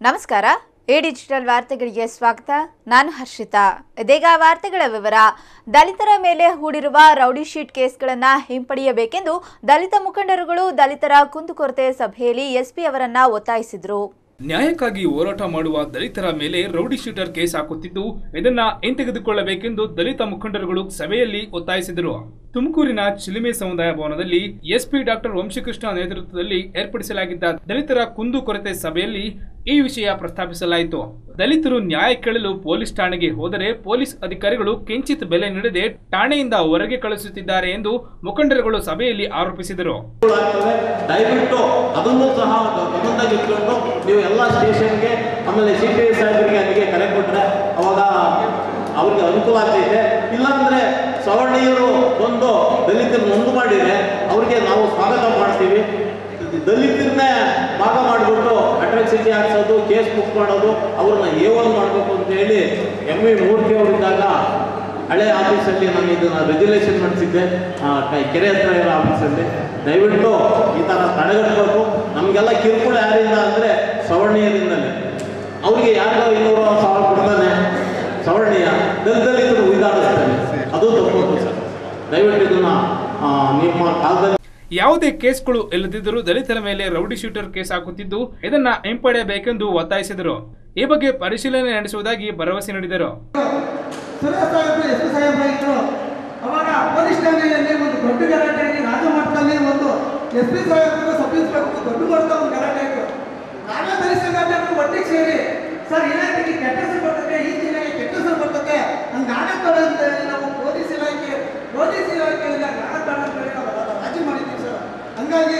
ನಮಸ್ಕಾರ A digital ವಾರ್ತೆಗಳಿಗೆ ಸ್ವಾಗತ ನಾನು ಹರ್ಷಿತಾ ಇದೀಗ ವಾರ್ತೆಗಳ ವಿವರ ದಲಿತರ ಮೇಲೆ ಹೂಡಿರುವ ರೌಡಿ ಶೀಟ್ ಕೇಸ್ಗಳನ್ನು ಹಿಂಪಡೆಯಬೇಕೆಂದು ದಲಿತ ಮುಖಂಡರುಗಳು ದಲಿತರ ಕುಂದುಕೊರತೆ ಸಭೆಯಲ್ಲಿ ಎಸ್ಪಿ ಅವರನ್ನ ಒತ್ತಾಯಿಸಿದರು ನ್ಯಾಯಕ್ಕಾಗಿ ಹೋರಾಟ ಮಾಡುವ ದಲಿತರ ಮೇಲೆ ರೌಡಿ ಶೀಟರ್ ಕೇಸ್ ಹಾಕುತ್ತಿದ್ದು ಇದನ್ನ ಹಿಂತೆಗೆದುಕೊಳ್ಳಬೇಕೆಂದು ದಲಿತ ಮುಖಂಡರುಗಳು ಸಭೆಯಲ್ಲಿ ಒತ್ತಾಯಿಸಿದರು ತುಮಕೂರಿನ ಚಿಲಿಮೆ ಸಮುದಾಯ ಭವನದಲ್ಲಿ ಎಸ್ಪಿ ಡಾಕ್ಟರ್ ವಂಶಕೃಷ್ಣ ನೇತೃತ್ವದಲ್ಲಿ ಏರ್ಪಡಿಸಲಾಗಿದ್ದ ದಲಿತರ ಕುಂದು ಕೊರತೆ ಸಭೆಯಲ್ಲಿ ಈ ವಿಷಯ ಪ್ರಸ್ತಾಪಿಸಲಾಯಿತು ದಲಿತರು ನ್ಯಾಯ ಕೇಳಲು ಪೊಲೀಸ್ ಠಾಣೆಗೆ ಹೋದರೆ ಪೊಲೀಸ್ ಅಧಿಕಾರಿಗಳು ಕಿಂಚಿತ್ ಬೆಲೆ ನೀಡದೆ ಠಾಣೆಯಿಂದ ಹೊರಗೆ ಕಳುಹಿಸುತ್ತಿದ್ದಾರೆ ಎಂದು ಮುಖಂಡರುಗಳು ಸಭೆಯಲ್ಲಿ ಆರೋಪಿಸಿದರು ಆಗ್ತವೆ ದಯವಿಟ್ಟು ಅದನ್ನು ಸಹ ಗಮನದಾಗ ಇಟ್ಕೊಂಡು ನೀವು ಎಲ್ಲ ಸ್ಟೇಷನ್ಗೆ ಆಮೇಲೆ ಸಿ ಪಿ ಐ ಸಾಹೇಬರಿಗೆ ಅಲ್ಲಿಗೆ ಕರೆ ಕೊಟ್ಟರೆ ಅವಾಗ ಅವ್ರಿಗೆ ಅನುಕೂಲ ಆಗ್ತೈತೆ ಇಲ್ಲಾಂದ್ರೆ ಸವರ್ಣೀಯರು ಬಂದು ದಲಿತರು ನೊಂದು ಮಾಡಿದ್ರೆ ಅವ್ರಿಗೆ ನಾವು ಸ್ವಾಗತ ಮಾಡ್ತೀವಿ ದಲಿತರನ್ನೇ ಭಾಗ ಮಾಡಿಬಿಟ್ಟು ಅಟ್ರಾಕ್ಸಿಟಿ ಹಾಕ್ಸೋದು ಕೇಸ್ ಬುಕ್ ಮಾಡೋದು ಅವ್ರನ್ನ ಏವಲ್ ಮಾಡಬೇಕು ಅಂತ ಹೇಳಿ ಎಮ್ ವಿ ಮೂರ್ತಿ ಅವರಿದ್ದಾಗ ಹಳೆ ಆಫೀಸಲ್ಲಿ ನಾನು ಇದನ್ನ ರೆಗ್ಯುಲೇಷನ್ ಮಾಡಿಸಿದ್ದೆ ಆ, ಕ- ಕೆರೆ ಹತ್ರ ಇರೋ ಆಫೀಸಲ್ಲಿ ದಯವಿಟ್ಟು ಈ ಥರ ತಡೆಗಟ್ಟಬೇಕು ನಮಗೆಲ್ಲ ಕಿರುಕುಳ ಯಾರಿಂದ ಅಂದರೆ ಸವರ್ಣೀಯರಿಂದಲೇ ಅವರಿಗೆ ಯಾರಿಗೋ ಇನ್ನೂರು ಸಾವಿರ ಕೊಡ್ತಾನೆ ಸವರ್ಣೀಯ ದಲಿತರು ಉಯ್ದಾಡಿಸ್ತಾನೆ ಅದು ತಪ್ಪು ಸರ್ ದಯವಿಟ್ಟು ಇದನ್ನ ಆ, ನಿಮ್ಮ ಕಾಲದಲ್ಲಿ ಯಾವುದೇ ಕೇಸ್ಗಳು ಇಲ್ಲದಿದ್ದರೂ ದಲಿತರ ಮೇಲೆ ರೌಡಿ ಶೂಟರ್ ಕೇಸ್ ಹಾಕುತ್ತಿದ್ದು ಇದನ್ನ ಹಿಂಪಡೆಯಬೇಕೆಂದು ಒತ್ತಾಯಿಸಿದರು ಈ ಬಗ್ಗೆ ಪರಿಶೀಲನೆ ನಡೆಸುವುದಾಗಿ ಭರವಸೆ ನೀಡಿದರು ಸುರೇಶ್ ಸಾಹೇಬ್ರು ಎಸ್ ಸಾಹೇಬ್ರು ಇದ್ರು ಅವಾಗ ಪೊಲೀಸ್ ಠಾಣೆಯಲ್ಲಿ ಒಂದು ದೊಡ್ಡ ಗಲಾಟೆಯಾಗಿ ರಾಜಮಠದಲ್ಲಿ ಒಂದು ಎಸ್ ಪಿ ಸಾಹೇಬ್ರು ಸಬ್ ಇನ್ಸ್ಪೆಕ್ಟರ್ ದೊಡ್ಡ ಮಟ್ಟದ ಒಂದು ಗಲಾಟೆ ಆಯಿತು ನಾವೇ ಧರಿಸಿದಂತೆ ಒಟ್ಟಿಗೆ ಸೇರಿ ಸರ್ ಇಲಾಖೆಗೆ ಕೆಟ್ಟ ಹೆಸರು ಬರ್ತದೆ ಈ ಜಿಲ್ಲೆಗೆ ಕೆಟ್ಟ ಹೆಸರು ಬರ್ತದೆ ಹಂಗಾಗತ್ತಲ್ಲ ಅಂತ ಹೇಳಿ ನಾವು ಪೊಲೀಸ್ ಇಲಾಖೆ ಪೊಲೀಸ್ ಇಲಾಖೆಯಿಂದ ಆಗತ್ತಲ್ಲ ಅಂತ ಹೇಳಿ ನಾವು ಅದನ್ನ ರಾಜಿ ಮಾಡಿದ್ದೀವಿ ಸರ್ ಹಂಗಾಗಿ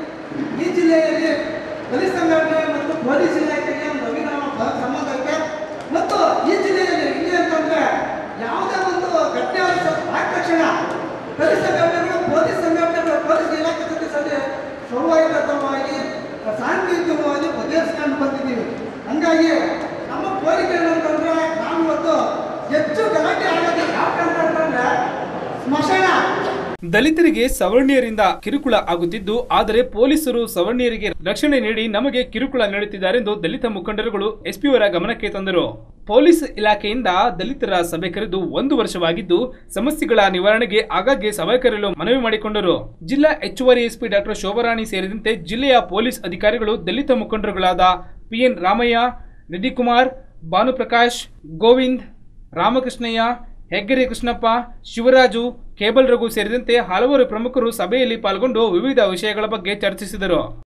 ಈ ಜಿಲ್ಲೆಯಲ್ಲಿ ಪೊಲೀಸ್ ಸಂಘಟನೆ ಮತ್ತು ಪೊಲೀಸ್ ಇಲಾಖೆಗೆ ಒಂದು ಅವಿನಾವ ಬ- ಸಂಬಂಧಕ್ಕೆ ಮತ್ತು ಈ ಜಿಲ್ಲೆಯಲ್ಲಿ ಇಲ್ಲಿ ಅಂತಂದ್ರೆ ಯಾವುದೇ ಒಂದು ಘಟನೆ ಆದ ಆದ ತಕ್ಷಣ ಪೊಲೀಸ್ ಸಂಘಟನೆಗಳು ಪೊಲೀಸ್ ಸಂಘಟನೆಗಳು ಪೊಲೀಸ್ ಇಲಾಖೆ ಜೊತೆ ಸರಿ ಸೌಹಾರ್ದತವಾಗಿ ಶಾಂತಿಯುತವಾಗಿ ಬಗೆಹರಿಸ್ಕೊಂಡು ಬಂದಿದ್ದೀವಿ ಹಂಗಾಗಿ ನಮ್ಮ ಕೋರಿಕೆ ಏನಂತಂದ್ರೆ ನಾವು ಇವತ್ತು ಹೆಚ್ಚು ಗಲಾಟೆ ಆಗೋದು ಯಾವ ಕಾರಣ ಅಂತಂದ್ರೆ ಸ್ಮಶಾನ ದಲಿತರಿಗೆ ಸವರ್ಣೀಯರಿಂದ ಕಿರುಕುಳ ಆಗುತ್ತಿದ್ದು ಆದರೆ ಪೊಲೀಸರು ಸವರ್ಣೀಯರಿಗೆ ರಕ್ಷಣೆ ನೀಡಿ ನಮಗೆ ಕಿರುಕುಳ ನೀಡುತ್ತಿದ್ದಾರೆಂದು ದಲಿತ ಮುಖಂಡರುಗಳು ಎಸ್ಪಿ ಅವರ ಗಮನಕ್ಕೆ ತಂದರು ಪೊಲೀಸ್ ಇಲಾಖೆಯಿಂದ ದಲಿತರ ಸಭೆ ಕರೆದು ಒಂದು ವರ್ಷವಾಗಿದ್ದು ಸಮಸ್ಯೆಗಳ ನಿವಾರಣೆಗೆ ಆಗಾಗ್ಗೆ ಸಭೆ ಕರೆಯಲು ಮನವಿ ಮಾಡಿಕೊಂಡರು ಜಿಲ್ಲಾ ಹೆಚ್ಚುವರಿ ಎಸ್ಪಿ ಡಾಕ್ಟರ್ ಶೋಭರಾಣಿ ಸೇರಿದಂತೆ ಜಿಲ್ಲೆಯ ಪೊಲೀಸ್ ಅಧಿಕಾರಿಗಳು ದಲಿತ ಮುಖಂಡರುಗಳಾದ ಪಿಎನ್ ರಾಮಯ್ಯ ನಿಧಿಕುಮಾರ್ ಭಾನುಪ್ರಕಾಶ್ ಗೋವಿಂದ್ ರಾಮಕೃಷ್ಣಯ್ಯ ಹೆಗ್ಗೆರೆ ಕೃಷ್ಣಪ್ಪ ಶಿವರಾಜು ಕೇಬಲ್ ರಘು ಸೇರಿದಂತೆ ಹಲವಾರು ಪ್ರಮುಖರು ಸಭೆಯಲ್ಲಿ ಪಾಲ್ಗೊಂಡು ವಿವಿಧ ವಿಷಯಗಳ ಬಗ್ಗೆ ಚರ್ಚಿಸಿದರು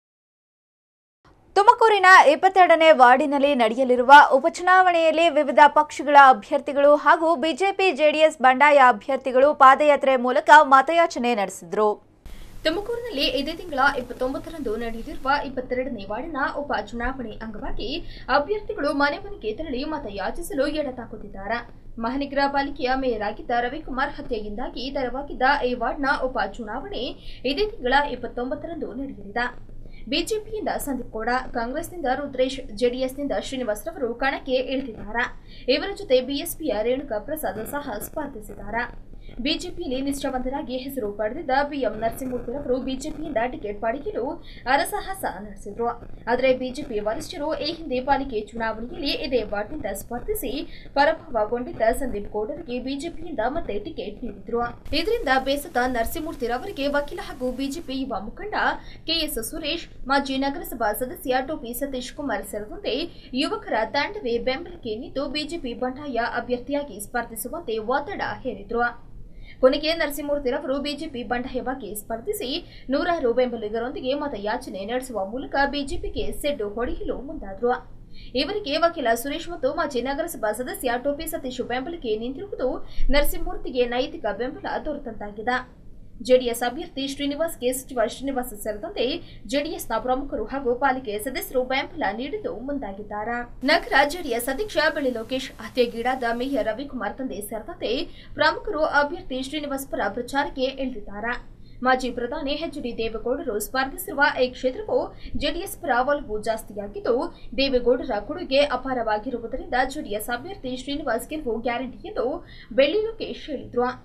ತುಮಕೂರಿನ ಇಪ್ಪತ್ತೆರಡನೇ ವಾರ್ಡಿನಲ್ಲಿ ನಡೆಯಲಿರುವ ಉಪಚುನಾವಣೆಯಲ್ಲಿ ವಿವಿಧ ಪಕ್ಷಗಳ ಅಭ್ಯರ್ಥಿಗಳು ಹಾಗೂ ಬಿಜೆಪಿ ಜೆಡಿಎಸ್ ಬಂಡಾಯ ಅಭ್ಯರ್ಥಿಗಳು ಪಾದಯಾತ್ರೆ ಮೂಲಕ ಮತಯಾಚನೆ ನಡೆಸಿದರು ತುಮಕೂರಿನಲ್ಲಿ ಇದೇ ತಿಂಗಳ ಇಪ್ಪತ್ತೊಂಬತ್ತರಂದು ನಡೆಯಲಿರುವ ಇಪ್ಪತ್ತೆರಡನೇ ವಾರ್ಡಿನ ಉಪ ಚುನಾವಣೆ ಅಂಗವಾಗಿ ಅಭ್ಯರ್ಥಿಗಳು ಮನೆ ಮನೆಗೆ ತೆರಳಿ ಮತ ಯಾಚಿಸಲು ಎಡತಾಕುತ್ತಿದ್ದಾರೆ ಮಹಾನಗರ ಪಾಲಿಕೆಯ ಮೇಯರ್ ಆಗಿದ್ದ ರವಿಕುಮಾರ್ ಹತ್ಯೆಯಿಂದಾಗಿ ತೆರವಾಗಿದ್ದ ಈ ವಾರ್ಡ್ನ ಉಪ ಚುನಾವಣೆ ಇದೇ ತಿಂಗಳ ಇಪ್ಪತ್ತೊಂಬತ್ತರಂದು ನಡೆಯಲಿದೆ ಬಿಜೆಪಿಯಿಂದ ಸಂದೀಪ್ ಗೌಡ ಕಾಂಗ್ರೆಸ್ನಿಂದ ರುದ್ರೇಶ್ ಜೆಡಿಎಸ್ನಿಂದ ಶ್ರೀನಿವಾಸ್ ರವರು ಕಣಕ್ಕೆ ಇಳಿದಿದ್ದಾರೆ ಇವರ ಜೊತೆ ಬಿಎಸ್ಪಿಯ ರೇಣುಕಾ ಪ್ರಸಾದ್ ಸಹ ಸ್ಪರ್ಧಿಸಿದ್ದಾರೆ ಬಿಜೆಪಿಯಲ್ಲಿ ನಿಷ್ಠಾವಂತರಾಗಿ ಹೆಸರು ಪಡೆದಿದ್ದ ಬಿಎಂ ನರಸಿಂಹಮೂರ್ತಿರವರು ಬಿಜೆಪಿಯಿಂದ ಟಿಕೆಟ್ ಪಡೆಯಲು ಅರಸಾಹಸ ನಡೆಸಿದ್ರು ಆದರೆ ಬಿಜೆಪಿ ವರಿಷ್ಠರು ಈ ಹಿಂದೆ ಪಾಲಿಕೆ ಚುನಾವಣೆಯಲ್ಲಿ ಇದೇ ವಾರ್ಡ್ನಿಂದ ಸ್ಪರ್ಧಿಸಿ ಪರಾಭವಗೊಂಡಿದ್ದ ಸಂದೀಪ್ ಗೌಡರಿಗೆ ಬಿಜೆಪಿಯಿಂದ ಮತ್ತೆ ಟಿಕೆಟ್ ನೀಡಿದ್ರು ಇದರಿಂದ ಬೇಸತ್ತ ನರಸಿಂಹಮೂರ್ತಿರವರಿಗೆ ವಕೀಲ ಹಾಗೂ ಬಿಜೆಪಿ ಯುವ ಮುಖಂಡ ಕೆಎಸ್ ಸುರೇಶ್ ಮಾಜಿ ನಗರಸಭಾ ಸದಸ್ಯ ಟೋಪಿ ಸತೀಶ್ ಕುಮಾರ್ ಸೇರಿದಂತೆ ಯುವಕರ ತಂಡವೇ ಬೆಂಬಲಕ್ಕೆ ನಿಂತು ಬಿಜೆಪಿ ಬಂಡಾಯ ಅಭ್ಯರ್ಥಿಯಾಗಿ ಸ್ಪರ್ಧಿಸುವಂತೆ ಒತ್ತಡ ಹೇರಿದ್ರು ಕೊನೆಗೆ ನರಸಿಂಹಮೂರ್ತಿರವರು ಬಿಜೆಪಿ ಬಂಡಾಯವಾಗಿ ಸ್ಪರ್ಧಿಸಿ ನೂರಾರು ಬೆಂಬಲಿಗರೊಂದಿಗೆ ಮತಯಾಚನೆ ನಡೆಸುವ ಮೂಲಕ ಬಿಜೆಪಿಗೆ ಸೆಡ್ಡು ಹೊಡೆಯಲು ಮುಂದಾದ್ರು ಇವರಿಗೆ ವಕೀಲ ಸುರೇಶ್ ಮತ್ತು ಮಾಜಿ ನಗರಸಭಾ ಸದಸ್ಯ ಟೋಪಿ ಸತೀಶ್ ಬೆಂಬಲಕ್ಕೆ ನಿಂತಿರುವುದು ನರಸಿಂಹಮೂರ್ತಿಗೆ ನೈತಿಕ ಬೆಂಬಲ ದೊರೆತಂತಾಗಿದೆ ಜೆಡಿಎಸ್ ಅಭ್ಯರ್ಥಿ ಶ್ರೀನಿವಾಸ್ಗೆ ಸಚಿವ ಶ್ರೀನಿವಾಸ್ ಸೇರಿದಂತೆ ಜೆಡಿಎಸ್ನ ಪ್ರಮುಖರು ಹಾಗೂ ಪಾಲಿಕೆ ಸದಸ್ಯರು ಬೆಂಬಲ ನೀಡಲು ಮುಂದಾಗಿದ್ದಾರೆ ನಗರ ಜೆಡಿಎಸ್ ಅಧ್ಯಕ್ಷ ಬೆಳ್ಳಿ ಲೋಕೇಶ್ ಹತ್ಯೆಗೀಡಾದ ಮೇಯರ್ ರವಿಕುಮಾರ್ ತಂದೆ ಸೇರಿದಂತೆ ಪ್ರಮುಖರು ಅಭ್ಯರ್ಥಿ ಶ್ರೀನಿವಾಸ್ ಪರ ಪ್ರಚಾರಕ್ಕೆ ಇಳಿದಿದ್ದಾರೆ ಮಾಜಿ ಪ್ರಧಾನಿ ಎಚ್ ಡಿ ದೇವೇಗೌಡರು ಸ್ಪರ್ಧಿಸಿರುವ ಈ ಕ್ಷೇತ್ರವು ಜೆಡಿಎಸ್ ಪರ ಒಲವು ಜಾಸ್ತಿಯಾಗಿದ್ದು ದೇವೇಗೌಡರ ಕೊಡುಗೆ ಅಪಾರವಾಗಿರುವುದರಿಂದ ಜೆಡಿಎಸ್ ಅಭ್ಯರ್ಥಿ ಶ್ರೀನಿವಾಸ್ ಗೆಲುವು ಗ್ಯಾರಂಟಿ ಎಂದು ಬೆಳ್ಳಿ ಲೋಕೇಶ್ ಹೇಳಿದ್ರು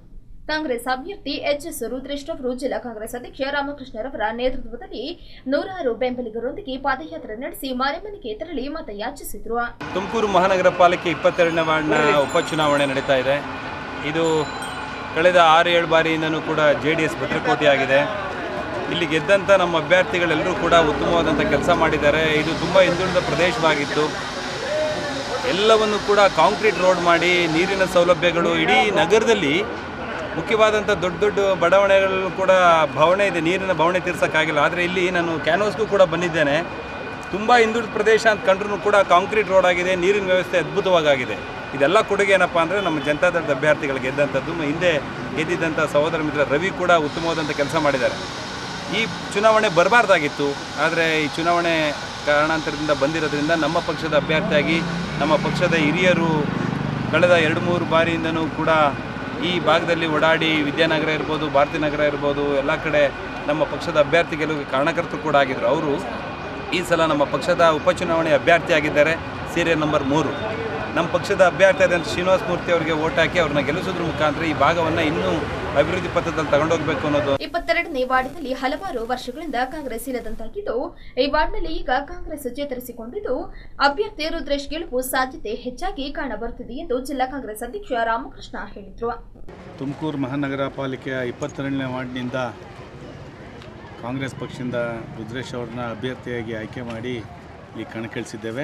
ಕಾಂಗ್ರೆಸ್ ಅಭ್ಯರ್ಥಿ ಎಚ್ ಎಸ್ ರುದ್ರೇಶ್ ರವರು ಜಿಲ್ಲಾ ಕಾಂಗ್ರೆಸ್ ಅಧ್ಯಕ್ಷ ರಾಮಕೃಷ್ಣರವರ ನೇತೃತ್ವದಲ್ಲಿ ನೂರಾರು ಬೆಂಬಲಿಗರೊಂದಿಗೆ ಪಾದಯಾತ್ರೆ ನಡೆಸಿ ಮನೆ ಮನೆಗೆ ತೆರಳಿ ಮತಯಾಚಿಸಿದ್ರು ತುಮಕೂರು ಮಹಾನಗರ ಪಾಲಿಕೆ ಇಪ್ಪತ್ತೆರಡನೇ ವಾರ್ಡ್ನ ಉಪಚುನಾವಣೆ ನಡೀತಾ ಇದೆ ಇದು ಕಳೆದ ಆರು ಏಳು ಬಾರಿಯಿಂದನೂ ಕೂಡ ಜೆ ಡಿ ಎಸ್ ಭದ್ರಕೋಟೆಯಾಗಿದೆ ಇಲ್ಲಿ ಗೆದ್ದಂಥ ನಮ್ಮ ಅಭ್ಯರ್ಥಿಗಳೆಲ್ಲರೂ ಕೂಡ ಉತ್ತಮವಾದಂಥ ಕೆಲಸ ಮಾಡಿದ್ದಾರೆ ಇದು ತುಂಬ ಹಿಂದುಳಿದ ಪ್ರದೇಶವಾಗಿತ್ತು ಎಲ್ಲವನ್ನು ಕೂಡ ಕಾಂಕ್ರೀಟ್ ರೋಡ್ ಮಾಡಿ ನೀರಿನ ಸೌಲಭ್ಯಗಳು ಇಡೀ ನಗರದಲ್ಲಿ ಮುಖ್ಯವಾದಂಥ ದೊಡ್ಡ ದೊಡ್ಡ ಬಡಾವಣೆಗಳಲ್ಲೂ ಕೂಡ ಭವಣೆ ಇದೆ ನೀರಿನ ಭವಣೆ ತೀರ್ಸೋಕ್ಕಾಗಿಲ್ಲ ಆದರೆ ಇಲ್ಲಿ ನಾನು ಕ್ಯಾನ್ವಾಸ್ಗೂ ಕೂಡ ಬಂದಿದ್ದೇನೆ ತುಂಬ ಹಿಂದುಳಿದ ಪ್ರದೇಶ ಅಂತ ಕಂಡ್ರೂ ಕೂಡ ಕಾಂಕ್ರೀಟ್ ರೋಡ್ ಆಗಿದೆ ನೀರಿನ ವ್ಯವಸ್ಥೆ ಅದ್ಭುತವಾಗಿದೆ ಇದೆಲ್ಲ ಕೊಡುಗೆ ಏನಪ್ಪ ಅಂದರೆ ನಮ್ಮ ಜನತಾದಳದ ಅಭ್ಯರ್ಥಿಗಳು ಗೆದ್ದಂಥದ್ದು ಹಿಂದೆ ಗೆದ್ದಿದ್ದಂಥ ಸಹೋದರ ಮಿತ್ರ ರವಿ ಕೂಡ ಉತ್ತಮವಾದಂಥ ಕೆಲಸ ಮಾಡಿದ್ದಾರೆ ಈ ಚುನಾವಣೆ ಬರಬಾರ್ದಾಗಿತ್ತು ಆದರೆ ಈ ಚುನಾವಣೆ ಕಾರಣಾಂತರದಿಂದ ಬಂದಿರೋದ್ರಿಂದ ನಮ್ಮ ಪಕ್ಷದ ಅಭ್ಯರ್ಥಿಯಾಗಿ ನಮ್ಮ ಪಕ್ಷದ ಹಿರಿಯರು ಕಳೆದ ಎರಡು ಮೂರು ಬಾರಿಯಿಂದನೂ ಕೂಡ ಈ ಭಾಗದಲ್ಲಿ ಓಡಾಡಿ ವಿದ್ಯಾನಗರ ಇರ್ಬೋದು ಭಾರತಿ ನಗರ ಇರ್ಬೋದು ಎಲ್ಲ ಕಡೆ ನಮ್ಮ ಪಕ್ಷದ ಅಭ್ಯರ್ಥಿ ಗೆಲುವಿಗೆ ಕಾರಣಕರ್ತರು ಕೂಡ ಆಗಿದ್ದರು ಅವರು ಈ ಸಲ ನಮ್ಮ ಪಕ್ಷದ ಉಪಚುನಾವಣೆ ಅಭ್ಯರ್ಥಿಯಾಗಿದ್ದಾರೆ ಸೀರಿಯಲ್ ನಂಬರ್ ಮೂರು ನಮ್ಮ ಪಕ್ಷದ ಅಭ್ಯರ್ಥಿ ಆದಂಥ ಶ್ರೀನಿವಾಸ ಮೂರ್ತಿ ಅವರಿಗೆ ಓಟ್ ಹಾಕಿ ಅವ್ರನ್ನ ಗೆಲ್ಲಿಸೋದ್ರ ಮುಖಾಂತರ ಈ ಭಾಗವನ್ನು ಇನ್ನೂ ಅಭಿವೃದ್ಧಿ ಪಥದಲ್ಲಿ ತಗೊಂಡೋಗ್ಬೇಕು ಅನ್ನೋದು ಇಪ್ಪತ್ತೆರಡನೇ ವಾರ್ಡಿನಲ್ಲಿ ಹಲವಾರು ವರ್ಷಗಳಿಂದ ಕಾಂಗ್ರೆಸ್ ಇಲ್ಲದಂತಾಗಿದ್ದು ಈ ವಾರ್ಡ್ನಲ್ಲಿ ಈಗ ಕಾಂಗ್ರೆಸ್ ಚೇತರಿಸಿಕೊಂಡಿದ್ದು ಅಭ್ಯರ್ಥಿ ರುದ್ರೇಶ್ ಗೆಲುವು ಸಾಧ್ಯತೆ ಹೆಚ್ಚಾಗಿ ಕಾಣಬರುತ್ತಿದೆ ಎಂದು ಜಿಲ್ಲಾ ಕಾಂಗ್ರೆಸ್ ಅಧ್ಯಕ್ಷ ರಾಮಕೃಷ್ಣ ಹೇಳಿದರು ತುಮಕೂರು ಮಹಾನಗರ ಪಾಲಿಕೆಯ ಇಪ್ಪತ್ತೆರಡನೇ ವಾರ್ಡ್ನಿಂದ ಕಾಂಗ್ರೆಸ್ ಪಕ್ಷದಿಂದ ರುದ್ರೇಶ್ ಅವ್ರನ್ನ ಅಭ್ಯರ್ಥಿಯಾಗಿ ಆಯ್ಕೆ ಮಾಡಿ ಇಲ್ಲಿ ಕಣಕ್ಕಿಳಿಸಿದ್ದೇವೆ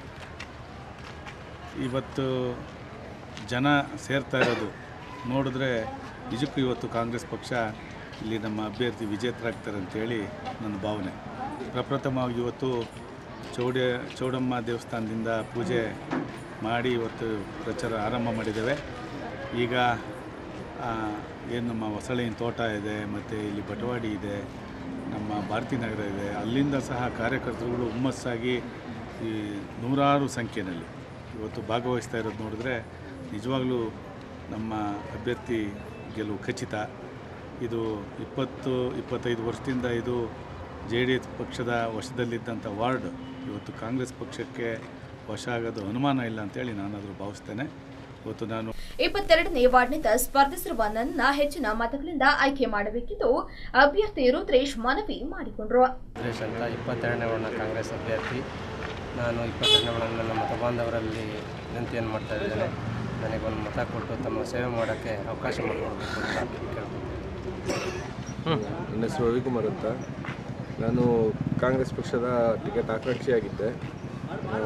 ಇವತ್ತು ಜನ ಸೇರ್ತಾ ಇರೋದು ನೋಡಿದ್ರೆ ನಿಜಕ್ಕೂ ಇವತ್ತು ಕಾಂಗ್ರೆಸ್ ಪಕ್ಷ ಇಲ್ಲಿ ನಮ್ಮ ಅಭ್ಯರ್ಥಿ ವಿಜೇತರಾಗ್ತಾರೆ ಅಂತೇಳಿ ನನ್ನ ಭಾವನೆ ಪ್ರಪ್ರಥಮವಾಗಿ ಇವತ್ತು ಚೌಡ ಚೌಡಮ್ಮ ದೇವಸ್ಥಾನದಿಂದ ಪೂಜೆ ಮಾಡಿ ಇವತ್ತು ಪ್ರಚಾರ ಆರಂಭ ಮಾಡಿದ್ದೇವೆ ಈಗ ಏನು ನಮ್ಮ ಹೊಸಳಿನ ತೋಟ ಇದೆ ಮತ್ತು ಇಲ್ಲಿ ಬಟವಾಡಿ ಇದೆ ನಮ್ಮ ಭಾರತಿ ನಗರ ಇದೆ ಅಲ್ಲಿಂದ ಸಹ ಕಾರ್ಯಕರ್ತರುಗಳು ಹುಮ್ಮಸ್ಸಾಗಿ ಈ ನೂರಾರು ಸಂಖ್ಯೆಯಲ್ಲಿ ಇವತ್ತು ಭಾಗವಹಿಸ್ತಾ ಇರೋದು ನೋಡಿದ್ರೆ ನಿಜವಾಗ್ಲೂ ನಮ್ಮ ಅಭ್ಯರ್ಥಿ ಗೆಲುವು ಖಚಿತ ಇದು ಇಪ್ಪತ್ತು ಇಪ್ಪತ್ತೈದು ವರ್ಷದಿಂದ ಇದು ಜೆ ಡಿ ಎಸ್ ಪಕ್ಷದ ವಶದಲ್ಲಿದ್ದಂಥ ವಾರ್ಡ್ ಇವತ್ತು ಕಾಂಗ್ರೆಸ್ ಪಕ್ಷಕ್ಕೆ ವಶ ಆಗೋದು ಅನುಮಾನ ಇಲ್ಲ ಅಂತೇಳಿ ನಾನಾದರೂ ಭಾವಿಸ್ತೇನೆ ಇವತ್ತು ನಾನು ಇಪ್ಪತ್ತೆರಡನೇ ವಾರ್ಡ್ನಿಂದ ಸ್ಪರ್ಧಿಸಿರುವ ನನ್ನ ಹೆಚ್ಚಿನ ಮತಗಳಿಂದ ಆಯ್ಕೆ ಮಾಡಬೇಕೆಂದು ಅಭ್ಯರ್ಥಿ ರುದ್ರೇಶ್ ಮನವಿ ಮಾಡಿಕೊಂಡರು ಸುರೇಶ್ ಅಂತ ಇಪ್ಪತ್ತೆರಡನೇ ವಾರ್ಡ್ನ ಕಾಂಗ್ರೆಸ್ ಅಭ್ಯರ್ಥಿ ನಾನು ಇಪ್ಪತ್ತೆರಡನೇ ವಾರ್ಡ್ನ ನನ್ನ ಮತ ಬಾಂಧವರಲ್ಲಿ ವಿನಂತಿಯನ್ನು ಮಾಡ್ತಾ ಇದ್ದೇನೆ ನನಗೊಂದು ಮತ ಕೊಟ್ಟು ತಮ್ಮ ಸೇವೆ ಮಾಡೋಕ್ಕೆ ಅವಕಾಶ ಮಾಡಿಕೊಡ್ಬೇಕು ಅಂತ ಕೇಳ್ಕೊತೀನಿ ನನ್ನ ಹೆಸರು ರವಿಕುಮಾರ್ ಅಂತ ನಾನು ಕಾಂಗ್ರೆಸ್ ಪಕ್ಷದ ಟಿಕೆಟ್ ಆಕಾಂಕ್ಷಿಯಾಗಿದ್ದೆ ಆ,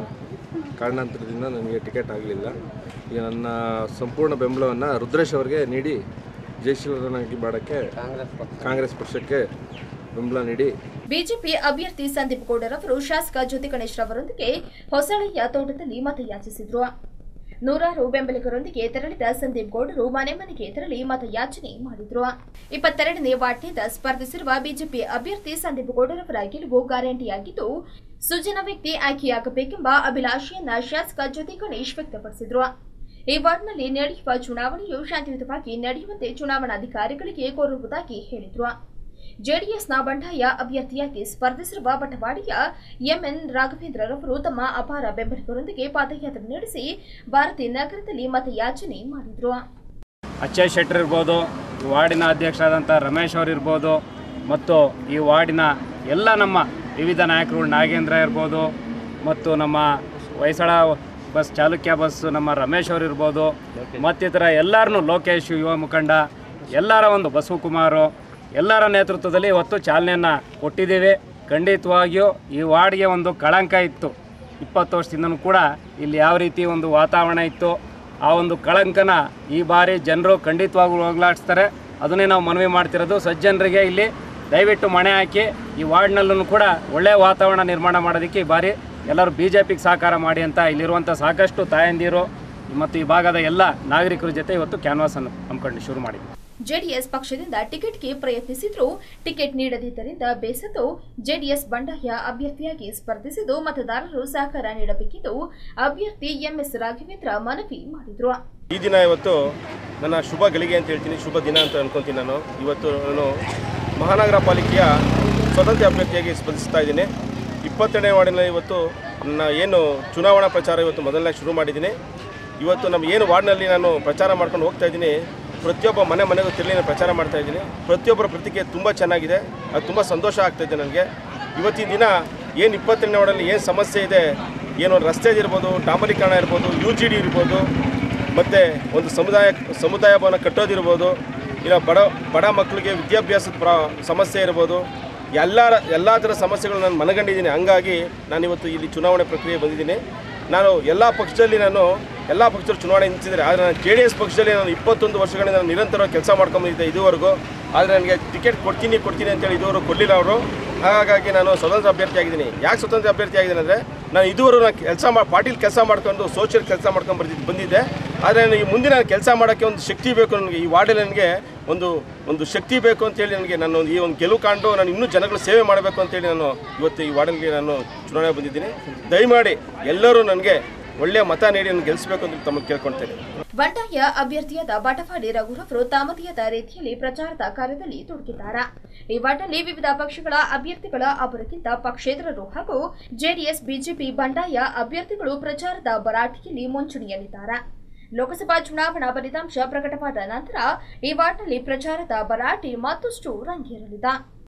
ಕಾರಣಾಂತರದಿಂದ ನನಗೆ ಟಿಕೆಟ್ ಆಗಲಿಲ್ಲ ಈಗ ನನ್ನ ಸಂಪೂರ್ಣ ಬೆಂಬಲವನ್ನು ರುದ್ರೇಶ್ ಅವರಿಗೆ ನೀಡಿ ಜಯಶೀಲರನ್ನಾಗಿ ಮಾಡೋಕ್ಕೆ ಕಾಂಗ್ರೆಸ್ ಪಕ್ಷ ಕಾಂಗ್ರೆಸ್ ಪಕ್ಷಕ್ಕೆ ಬೆಂಬಲ ನೀಡಿ ಬಿಜೆಪಿ ಅಭ್ಯರ್ಥಿ ಸಂದೀಪ್ ಗೌಡರವರು ಶಾಸಕ ಜ್ಯೋತಿ ಗಣೇಶ್ ರವರೊಂದಿಗೆ ಹೊಸಳೆಯ ತೋಟದಲ್ಲಿ ಮತಯಾಚಿಸಿದ್ರು ನೂರಾರು ಬೆಂಬಲಿಗರೊಂದಿಗೆ ತೆರಳಿದ ಸಂದೀಪ್ ಗೌಡರು ಮನೆ ಮನೆಗೆ ತೆರಳಿ ಮತಯಾಚನೆ ಮಾಡಿದ್ರು ಇಪ್ಪತ್ತೆರಡನೇ ವಾರ್ಡ್ನಿಂದ ಸ್ಪರ್ಧಿಸಿರುವ ಬಿಜೆಪಿ ಅಭ್ಯರ್ಥಿ ಸಂದೀಪ್ ಗೌಡರವರ ಗೆಲುವು ಗ್ಯಾರಂಟಿಯಾಗಿದ್ದು ಸುಜನ ವ್ಯಕ್ತಿ ಆಯ್ಕೆಯಾಗಬೇಕೆಂಬ ಅಭಿಲಾಷೆಯನ್ನ ಶಾಸಕ ಜ್ಯೋತಿ ಗಣೇಶ್ ವ್ಯಕ್ತಪಡಿಸಿದ್ರು ಈ ವಾರ್ಡ್ನಲ್ಲಿ ನಡೆಯುವ ಚುನಾವಣೆಯು ಶಾಂತಿಯುತವಾಗಿ ನಡೆಯುವಂತೆ ಚುನಾವಣಾಧಿಕಾರಿಗಳಿಗೆ ಕೋರುವುದಾಗಿ ಹೇಳಿದ್ರು ಜೆಡಿಎಸ್ನ ಬಂಡಾಯ ಅಭ್ಯರ್ಥಿಯಾಗಿ ಸ್ಪರ್ಧಿಸಿರುವ ಬಟವಾಡಿಯ ಎಂಎನ್ ರಾಘವೇಂದ್ರರವರು ತಮ್ಮ ಅಪಾರ ಬೆಂಬಲಿಗರೊಂದಿಗೆ ಪಾದಯಾತ್ರೆ ನಡೆಸಿ ಭಾರತಿ ನಗರದಲ್ಲಿ ಮತಯಾಚನೆ ಮಾಡಿದ್ರು ಅಕ್ಷಯ್ ಶೆಟ್ಟರ್ ಇರ್ಬೋದು ಈ ವಾರ್ಡಿನ ಅಧ್ಯಕ್ಷರಾದಂಥ ರಮೇಶ್ ಅವರು ಇರ್ಬೋದು ಮತ್ತು ಈ ವಾರ್ಡಿನ ಎಲ್ಲ ನಮ್ಮ ವಿವಿಧ ನಾಯಕರು ನಾಗೇಂದ್ರ ಇರ್ಬೋದು ಮತ್ತು ನಮ್ಮ ಹೊಯ್ಸಳ ಬಸ್ ಚಾಲುಕ್ಯ ಬಸ್ ನಮ್ಮ ರಮೇಶ್ ಅವರು ಇರ್ಬೋದು ಮತ್ತಿತರ ಎಲ್ಲರನ್ನೂ ಲೋಕೇಶ್ ಯುವ ಮುಖಂಡ ಎಲ್ಲರ ಒಂದು ಬಸವಕುಮಾರು ಎಲ್ಲರ ನೇತೃತ್ವದಲ್ಲಿ ಇವತ್ತು ಚಾಲನೆಯನ್ನು ಕೊಟ್ಟಿದ್ದೀವಿ ಖಂಡಿತವಾಗಿಯೂ ಈ ವಾರ್ಡ್ಗೆ ಒಂದು ಕಳಂಕ ಇತ್ತು ಇಪ್ಪತ್ತು ವರ್ಷದಿಂದನೂ ಕೂಡ ಇಲ್ಲಿ ಯಾವ ರೀತಿ ಒಂದು ವಾತಾವರಣ ಇತ್ತು ಆ ಒಂದು ಕಳಂಕನ ಈ ಬಾರಿ ಜನರು ಖಂಡಿತವಾಗ್ಲೂ ಹೋಗ್ಲಾಡಿಸ್ತಾರೆ ಅದನ್ನೇ ನಾವು ಮನವಿ ಮಾಡ್ತಿರೋದು ಸಜ್ಜನರಿಗೆ ಇಲ್ಲಿ ದಯವಿಟ್ಟು ಮಣೆ ಹಾಕಿ ಈ ವಾರ್ಡ್ನಲ್ಲೂ ಕೂಡ ಒಳ್ಳೆಯ ವಾತಾವರಣ ನಿರ್ಮಾಣ ಮಾಡೋದಕ್ಕೆ ಈ ಬಾರಿ ಎಲ್ಲರೂ ಬಿ ಜೆ ಪಿಗೆ ಸಹಕಾರ ಮಾಡಿ ಅಂತ ಇಲ್ಲಿರುವಂಥ ಸಾಕಷ್ಟು ತಾಯಂದಿರು ಮತ್ತು ಈ ಭಾಗದ ಎಲ್ಲ ನಾಗರಿಕರ ಜೊತೆ ಇವತ್ತು ಕ್ಯಾನ್ವಾಸನ್ನು ಹಮ್ಮಿಕೊಂಡು ಶುರು ಮಾಡಿ ಜೆಡಿಎಸ್ ಪಕ್ಷದಿಂದ ಟಿಕೆಟ್ಗೆ ಪ್ರಯತ್ನಿಸಿದ್ರು ಟಿಕೆಟ್ ನೀಡದಿದ್ದರಿಂದ ಬೇಸತ್ತು ಜೆಡಿಎಸ್ ಬಂಡಾಯ ಅಭ್ಯರ್ಥಿಯಾಗಿ ಸ್ಪರ್ಧಿಸಿದ್ದು ಮತದಾರರು ಸಹಕಾರ ನೀಡಬೇಕೆಂದು ಅಭ್ಯರ್ಥಿ ಎಂಎಸ್ ರಾಘವೇಂದ್ರ ಮನವಿ ಮಾಡಿದ್ರು ಈ ದಿನ ಇವತ್ತು ನನ್ನ ಶುಭ ಗಳಿಗೆ ಅಂತ ಹೇಳ್ತೀನಿ ಶುಭ ದಿನ ಅಂತ ಅನ್ಕೊಂತೀನಿ ನಾನು ಇವತ್ತು ನಾನು ಮಹಾನಗರ ಪಾಲಿಕೆಯ ಸ್ವತಂತ್ರ ಅಭ್ಯರ್ಥಿಯಾಗಿ ಸ್ಪರ್ಧಿಸ್ತಾ ಇದ್ದೀನಿ ಇಪ್ಪತ್ತೆರಡನೇ ವಾರ್ಡಿನಲ್ಲಿ ಇವತ್ತು ನನ್ನ ಏನು ಚುನಾವಣಾ ಪ್ರಚಾರ ಇವತ್ತು ಮೊದಲನೇ ಶುರು ಮಾಡಿದ್ದೀನಿ ಇವತ್ತು ನಮ್ಮ ಏನು ವಾರ್ಡ್ನಲ್ಲಿ ನಾನು ಪ್ರಚಾರ ಮಾಡ್ಕೊಂಡು ಹೋಗ್ತಾ ಇದ್ದೀನಿ ಪ್ರತಿಯೊಬ್ಬ ಮನೆ ಮನೆಗೂ ತಿರುಗಿ ನಾನು ಪ್ರಚಾರ ಮಾಡ್ತಾ ಇದ್ದೀನಿ ಪ್ರತಿಯೊಬ್ಬರ ಪ್ರತಿಕ್ರಿಯೆ ತುಂಬ ಚೆನ್ನಾಗಿದೆ ಅದು ತುಂಬ ಸಂತೋಷ ಆಗ್ತಾಯಿದೆ ನನಗೆ ಇವತ್ತಿನ ದಿನ ಏನು ಇಪ್ಪತ್ತೆರಡನೇ ವಾರ್ಡಲ್ಲಿ ಏನು ಸಮಸ್ಯೆ ಇದೆ ಏನು ರಸ್ತೆದಿರ್ಬೋದು ಡಾಂಬರೀಕರಣ ಇರ್ಬೋದು ಯು ಜಿ ಡಿ ಇರ್ಬೋದು ಮತ್ತು ಒಂದು ಸಮುದಾಯ ಸಮುದಾಯ ಭವನ ಕಟ್ಟೋದಿರ್ಬೋದು ಇಲ್ಲ ಬಡ ಬಡ ಮಕ್ಕಳಿಗೆ ವಿದ್ಯಾಭ್ಯಾಸದ ಪ್ರ ಸಮಸ್ಯೆ ಇರ್ಬೋದು ಎಲ್ಲ ಎಲ್ಲ ಥರ ಸಮಸ್ಯೆಗಳು ನಾನು ಮನಗಂಡಿದ್ದೀನಿ ಹಂಗಾಗಿ ನಾನು ಇವತ್ತು ಇಲ್ಲಿ ಚುನಾವಣೆ ಪ್ರಕ್ರಿಯೆ ಬಂದಿದ್ದೀನಿ ನಾನು ಎಲ್ಲ ಪಕ್ಷದಲ್ಲಿ ನಾನು ಎಲ್ಲ ಪಕ್ಷದಲ್ಲಿ ಚುನಾವಣೆ ನಿಂತಿದ್ದಾರೆ ಆದರೆ ನಾನು ಜೆ ಡಿ ಎಸ್ ಪಕ್ಷದಲ್ಲಿ ನಾನು ಇಪ್ಪತ್ತೊಂದು ವರ್ಷಗಳಿಂದ ನಾನು ನಿರಂತರವಾಗಿ ಕೆಲಸ ಮಾಡ್ಕೊಂಬಂದಿದ್ದೆ ಇದುವರೆಗೂ ಆದರೆ ನನಗೆ ಟಿಕೆಟ್ ಕೊಡ್ತೀನಿ ಕೊಡ್ತೀನಿ ಅಂತೇಳಿ ಇದುವರೆಗೂ ಕೊಡಲಿಲ್ಲ ಅವರು ಹಾಗಾಗಿ ನಾನು ಸ್ವತಂತ್ರ ಅಭ್ಯರ್ಥಿ ಆಗಿದ್ದೀನಿ ಯಾಕೆ ಸ್ವತಂತ್ರ ಅಭ್ಯರ್ಥಿ ಆಗಿದ್ದೀನಿ ಅಂದರೆ ನಾನು ಇದುವರೆಗೂ ನಾನು ಕೆಲಸ ಮಾ ಪಾರ್ಟಿಲಿ ಕೆಲಸ ಮಾಡ್ಕೊಂಡು ಸೋಷಿಯಲ್ ಕೆಲಸ ಮಾಡ್ಕೊಂಡು ಬರ್ತಿದ್ದು ಬಂದಿದ್ದೆ ಆದರೆ ನನಗೆ ಮುಂದಿನ ಕೆಲಸ ಮಾಡೋಕ್ಕೆ ಒಂದು ಶಕ್ತಿ ಬೇಕು ನನಗೆ ಈ ವಾರ್ಡಲ್ಲಿ ನನಗೆ ಒಂದು ಒಂದು ಶಕ್ತಿ ಬೇಕು ಅಂತೇಳಿ ನನಗೆ ನಾನು ಒಂದು ಈ ಒಂದು ಗೆಲುವು ಕಾಣು ನಾನು ಇನ್ನೂ ಜನಗಳ ಸೇವೆ ಮಾಡಬೇಕು ಅಂತೇಳಿ ನಾನು ಇವತ್ತು ಈ ವಾರ್ಡನ್ಗೆ ನಾನು ಚುನಾವಣೆ ಬಂದಿದ್ದೀನಿ ದಯಮಾಡಿ ಎಲ್ಲರೂ ನನಗೆ ಒಳ್ಳೆಯ ಮತ ನೀಡಿ ನಾನು ಗೆಲ್ಲಿಸಬೇಕು ಅಂತ ತಮಗೆ ಕೇಳ್ಕೊಳ್ತೇನೆ ಬಂಡಾಯ ಅಭ್ಯರ್ಥಿಯಾದ ಬಟವಾಡಿ ರಘುರವರು ತಮ್ಮದೇಯಾದ ರೀತಿಯಲ್ಲಿ ಪ್ರಚಾರದ ಕಾರ್ಯದಲ್ಲಿ ತೊಡಗಿದ್ದಾರೆ ಈ ವಾರ್ಡ್ನಲ್ಲಿ ವಿವಿಧ ಪಕ್ಷಗಳ ಅಭ್ಯರ್ಥಿಗಳ ಅಪರಿಚಿತ ಪಕ್ಷೇತರರು ಹಾಗೂ ಜೆಡಿಎಸ್ ಬಿಜೆಪಿ ಬಂಡಾಯ ಅಭ್ಯರ್ಥಿಗಳು ಪ್ರಚಾರದ ಭರಾಟೆಯಲ್ಲಿ ಮುಂಚೂಣಿಯಲ್ಲಿದ್ದಾರೆ ಲೋಕಸಭಾ ಚುನಾವಣಾ ಫಲಿತಾಂಶ ಪ್ರಕಟವಾದ ನಂತರ ಈ ವಾರ್ಡ್ನಲ್ಲಿ ಪ್ರಚಾರದ ಭರಾಟೆ ಮತ್ತಷ್ಟು ರಂಗೇರಲಿದೆ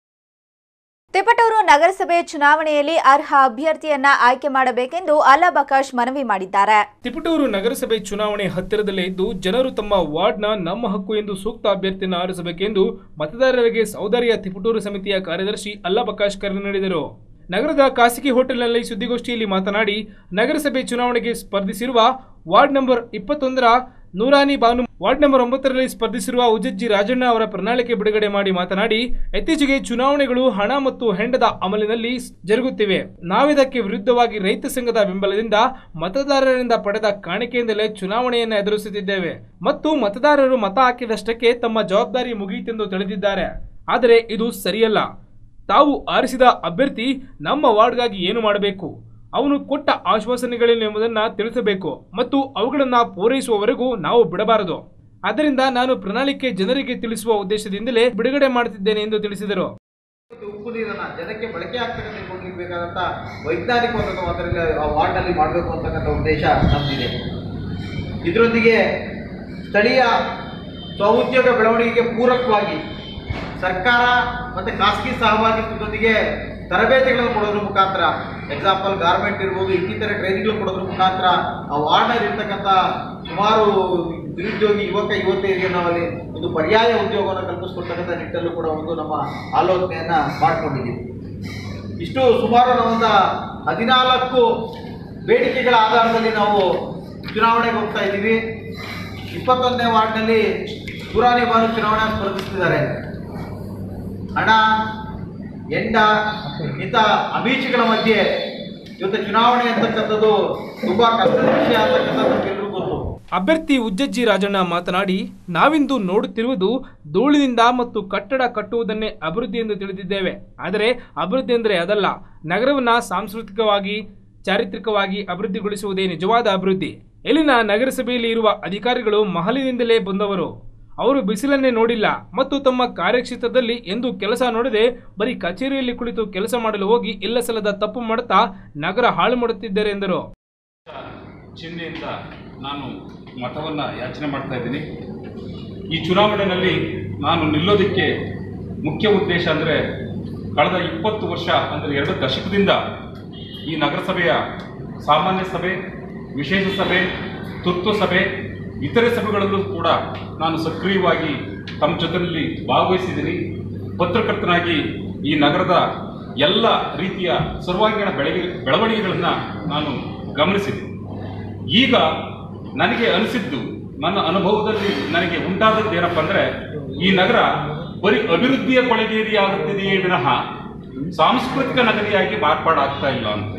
ತಿಪಟೂರು ನಗರಸಭೆ ಚುನಾವಣೆಯಲ್ಲಿ ಅರ್ಹ ಅಭ್ಯರ್ಥಿಯನ್ನ ಆಯ್ಕೆ ಮಾಡಬೇಕೆಂದು ಅಲ್ಲಾಬಕಾಶ್ ಮನವಿ ಮಾಡಿದ್ದಾರೆ ತಿಪಟೂರು ನಗರಸಭೆ ಚುನಾವಣೆ ಹತ್ತಿರದಲ್ಲೇ ಇದ್ದು ಜನರು ತಮ್ಮ ವಾರ್ಡ್ನ ನಮ್ಮ ಹಕ್ಕು ಎಂದು ಸೂಕ್ತ ಅಭ್ಯರ್ಥಿಯನ್ನು ಆರಿಸಬೇಕೆಂದು ಮತದಾರರಿಗೆ ಸೌದರ್ಯ ತಿಪಟೂರು ಸಮಿತಿಯ ಕಾರ್ಯದರ್ಶಿ ಅಲ್ಲಾಬಕಾಶ್ ಕರೆ ನೀಡಿದರು ನಗರದ ಖಾಸಗಿ ಹೋಟೆಲ್ನಲ್ಲಿ ಸುದ್ದಿಗೋಷ್ಠಿಯಲ್ಲಿ ಮಾತನಾಡಿ ನಗರಸಭೆ ಚುನಾವಣೆಗೆ ಸ್ಪರ್ಧಿಸಿರುವ ವಾರ್ಡ್ ನಂಬರ್ ಇಪ್ಪತ್ತೊಂದರ ನೂರಾನಿ ಬಾನು ವಾರ್ಡ್ ನಂಬರ್ ಒಂಬತ್ತರಲ್ಲಿ ಸ್ಪರ್ಧಿಸಿರುವ ಉಜಜ್ಜಿ ರಾಜಣ್ಣ ಅವರ ಪ್ರಣಾಳಿಕೆ ಬಿಡುಗಡೆ ಮಾಡಿ ಮಾತನಾಡಿ ಇತ್ತೀಚೆಗೆ ಚುನಾವಣೆಗಳು ಹಣ ಮತ್ತು ಹೆಂಡದ ಅಮಲಿನಲ್ಲಿ ಜರುಗುತ್ತಿವೆ ನಾವಿದಕ್ಕೆ ವಿರುದ್ಧವಾಗಿ ರೈತ ಸಂಘದ ಬೆಂಬಲದಿಂದ ಮತದಾರರಿಂದ ಪಡೆದ ಕಾಣಿಕೆಯಿಂದಲೇ ಚುನಾವಣೆಯನ್ನು ಎದುರಿಸುತ್ತಿದ್ದೇವೆ ಮತ್ತು ಮತದಾರರು ಮತ ಹಾಕಿದಷ್ಟಕ್ಕೆ ತಮ್ಮ ಜವಾಬ್ದಾರಿ ಮುಗಿಯಿತೆಂದು ತಿಳಿದಿದ್ದಾರೆ ಆದರೆ ಇದು ಸರಿಯಲ್ಲ ತಾವು ಆರಿಸಿದ ಅಭ್ಯರ್ಥಿ ನಮ್ಮ ವಾರ್ಡ್ಗಾಗಿ ಏನು ಮಾಡಬೇಕು ಅವನು ಕೊಟ್ಟ ಆಶ್ವಾಸನೆಗಳೇನು ಎಂಬುದನ್ನು ತಿಳಿಸಬೇಕು ಮತ್ತು ಅವುಗಳನ್ನು ಪೂರೈಸುವವರೆಗೂ ನಾವು ಬಿಡಬಾರದು ಆದ್ದರಿಂದ ನಾನು ಪ್ರಣಾಳಿಕೆ ಜನರಿಗೆ ತಿಳಿಸುವ ಉದ್ದೇಶದಿಂದಲೇ ಬಿಡುಗಡೆ ಮಾಡುತ್ತಿದ್ದೇನೆ ಎಂದು ತಿಳಿಸಿದರು ಉಪ್ಪು ನೀರನ್ನ ಜನಕ್ಕೆ ಬಳಕೆ ಆಗ್ತಕ್ಕಂಥ ಕೊಡ್ಲಿಕ್ಕೆ ಬೇಕಾದಂತ ವೈಜ್ಞಾನಿಕವಾದ ಅದರಲ್ಲಿ ಆ ವಾರ್ಡ್ನಲ್ಲಿ ಮಾಡಬೇಕು ಅಂತಕ್ಕಂಥ ಉದ್ದೇಶ ನಮ್ದಿದೆ ಇದರೊಂದಿಗೆ ಸ್ಥಳೀಯ ಸ್ವಉದ್ಯೋಗ ಬೆಳವಣಿಗೆಗೆ ಪೂರಕವಾಗಿ ಸರ್ಕಾರ ಮತ್ತು ಖಾಸಗಿ ಸಹಭಾಗಿತ್ವದೊಂದಿಗೆ ತರಬೇತಿಗಳನ್ನು ಕೊಡೋದ್ರ ಮುಖಾಂತರ ಎಕ್ಸಾಂಪಲ್ ಗಾರ್ಮೆಂಟ್ ಇರ್ಬೋದು ಇನ್ನಿತರೆ ಟ್ರೈನಿಂಗ್ಗಳು ಕೊಡೋದ್ರ ಮುಖಾಂತರ ಆ ವಾರ್ಡಲ್ಲಿ ಇರ್ತಕ್ಕಂಥ ಸುಮಾರು ನಿರುದ್ಯೋಗಿ ಯುವಕ ಯುವತಿಯರಿಗೆ ನಾವಲ್ಲಿ ಒಂದು ಪರ್ಯಾಯ ಉದ್ಯೋಗವನ್ನು ಕಲ್ಪಿಸ್ಕೊಡ್ತಕ್ಕಂಥ ನಿಟ್ಟಲ್ಲೂ ಕೂಡ ಒಂದು ನಮ್ಮ ಆಲೋಚನೆಯನ್ನು ಮಾಡ್ಕೊಂಡಿದ್ದೀವಿ ಇಷ್ಟು ಸುಮಾರು ನಾವೊಂದು ಹದಿನಾಲ್ಕು ಬೇಡಿಕೆಗಳ ಆಧಾರದಲ್ಲಿ ನಾವು ಚುನಾವಣೆಗೆ ಹೋಗ್ತಾ ಇದ್ದೀವಿ ಇಪ್ಪತ್ತೊಂದನೇ ವಾರ್ಡ್ನಲ್ಲಿ ಪುರಾಣಿ ಬಾನು ಚುನಾವಣೆ ಸ್ಪರ್ಧಿಸ್ತಿದ್ದಾರೆ ಹಣ ಎಂಡ ಇಂಥ ಅಭೀಚಿಗಳ ಮಧ್ಯೆ ಇವತ್ತು ಚುನಾವಣೆ ಅಂತಕ್ಕಂಥದ್ದು ತುಂಬಾ ಕಷ್ಟದ ವಿಷಯ ಅಂತಕ್ಕಂಥದ್ದು ಎಲ್ರಿಗೂ ಗೊತ್ತು ಅಭ್ಯರ್ಥಿ ಉಜ್ಜಜ್ಜಿ ರಾಜಣ್ಣ ಮಾತನಾಡಿ ನಾವಿಂದು ನೋಡುತ್ತಿರುವುದು ಧೂಳಿನಿಂದ ಮತ್ತು ಕಟ್ಟಡ ಕಟ್ಟುವುದನ್ನೇ ಅಭಿವೃದ್ಧಿ ಎಂದು ತಿಳಿದಿದ್ದೇವೆ ಆದರೆ ಅಭಿವೃದ್ಧಿ ಅಂದರೆ ಅದಲ್ಲ ನಗರವನ್ನು ಸಾಂಸ್ಕೃತಿಕವಾಗಿ ಚಾರಿತ್ರಿಕವಾಗಿ ಅಭಿವೃದ್ಧಿಗೊಳಿಸುವುದೇ ನಿಜವಾದ ಅಭಿವೃದ್ಧಿ ಇಲ್ಲಿನ ನಗರಸಭೆಯಲ್ಲಿ ಇರುವ ಅಧಿಕಾರಿಗಳು ಮಹಲಿನಿಂದಲೇ ಬಂದವರು ಅವರು ಬಿಸಿಲನ್ನೇ ನೋಡಿಲ್ಲ ಮತ್ತು ತಮ್ಮ ಕಾರ್ಯಕ್ಷೇತ್ರದಲ್ಲಿ ಎಂದು ಕೆಲಸ ನೋಡದೆ ಬರೀ ಕಚೇರಿಯಲ್ಲಿ ಕುಳಿತು ಕೆಲಸ ಮಾಡಲು ಹೋಗಿ ಇಲ್ಲ ಸಲ್ಲದ ತಪ್ಪು ಮಾಡುತ್ತಾ ನಗರ ಹಾಳು ಮಾಡುತ್ತಿದ್ದಾರೆ ಎಂದರು ಚಿಹ್ನೆಯಿಂದ ನಾನು ಮತವನ್ನು ಯಾಚನೆ ಮಾಡ್ತಾ ಇದ್ದೀನಿ ಈ ಚುನಾವಣೆಯಲ್ಲಿ ನಾನು ನಿಲ್ಲೋದಕ್ಕೆ ಮುಖ್ಯ ಉದ್ದೇಶ ಅಂದರೆ ಕಳೆದ ಇಪ್ಪತ್ತು ವರ್ಷ ಅಂದರೆ ಎರಡು ದಶಕದಿಂದ ಈ ನಗರಸಭೆಯ ಸಾಮಾನ್ಯ ಸಭೆ ವಿಶೇಷ ಸಭೆ ತುರ್ತು ಸಭೆ ಇತರೆ ಸಭೆಗಳಲ್ಲೂ ಕೂಡ ನಾನು ಸಕ್ರಿಯವಾಗಿ ತಮ್ಮ ಜೊತೆಯಲ್ಲಿ ಭಾಗವಹಿಸಿದ್ದೀನಿ ಪತ್ರಕರ್ತನಾಗಿ ಈ ನಗರದ ಎಲ್ಲ ರೀತಿಯ ಸರ್ವಾಂಗೀಣ ಬೆಳಗ್ಗೆ ಬೆಳವಣಿಗೆಗಳನ್ನು ನಾನು ಗಮನಿಸಿದೆ ಈಗ ನನಗೆ ಅನಿಸಿದ್ದು ನನ್ನ ಅನುಭವದಲ್ಲಿ ನನಗೆ ಉಂಟಾದದ್ದು ಏನಪ್ಪ ಅಂದರೆ ಈ ನಗರ ಬರೀ ಅಭಿವೃದ್ಧಿಯ ಕೊಳಗೇರಿ ಆಗುತ್ತಿದೆಯೇ ವಿನಃ ಸಾಂಸ್ಕೃತಿಕ ನಗರಿಯಾಗಿ ಮಾರ್ಪಾಡಾಗ್ತಾ ಇಲ್ಲ ಅಂತ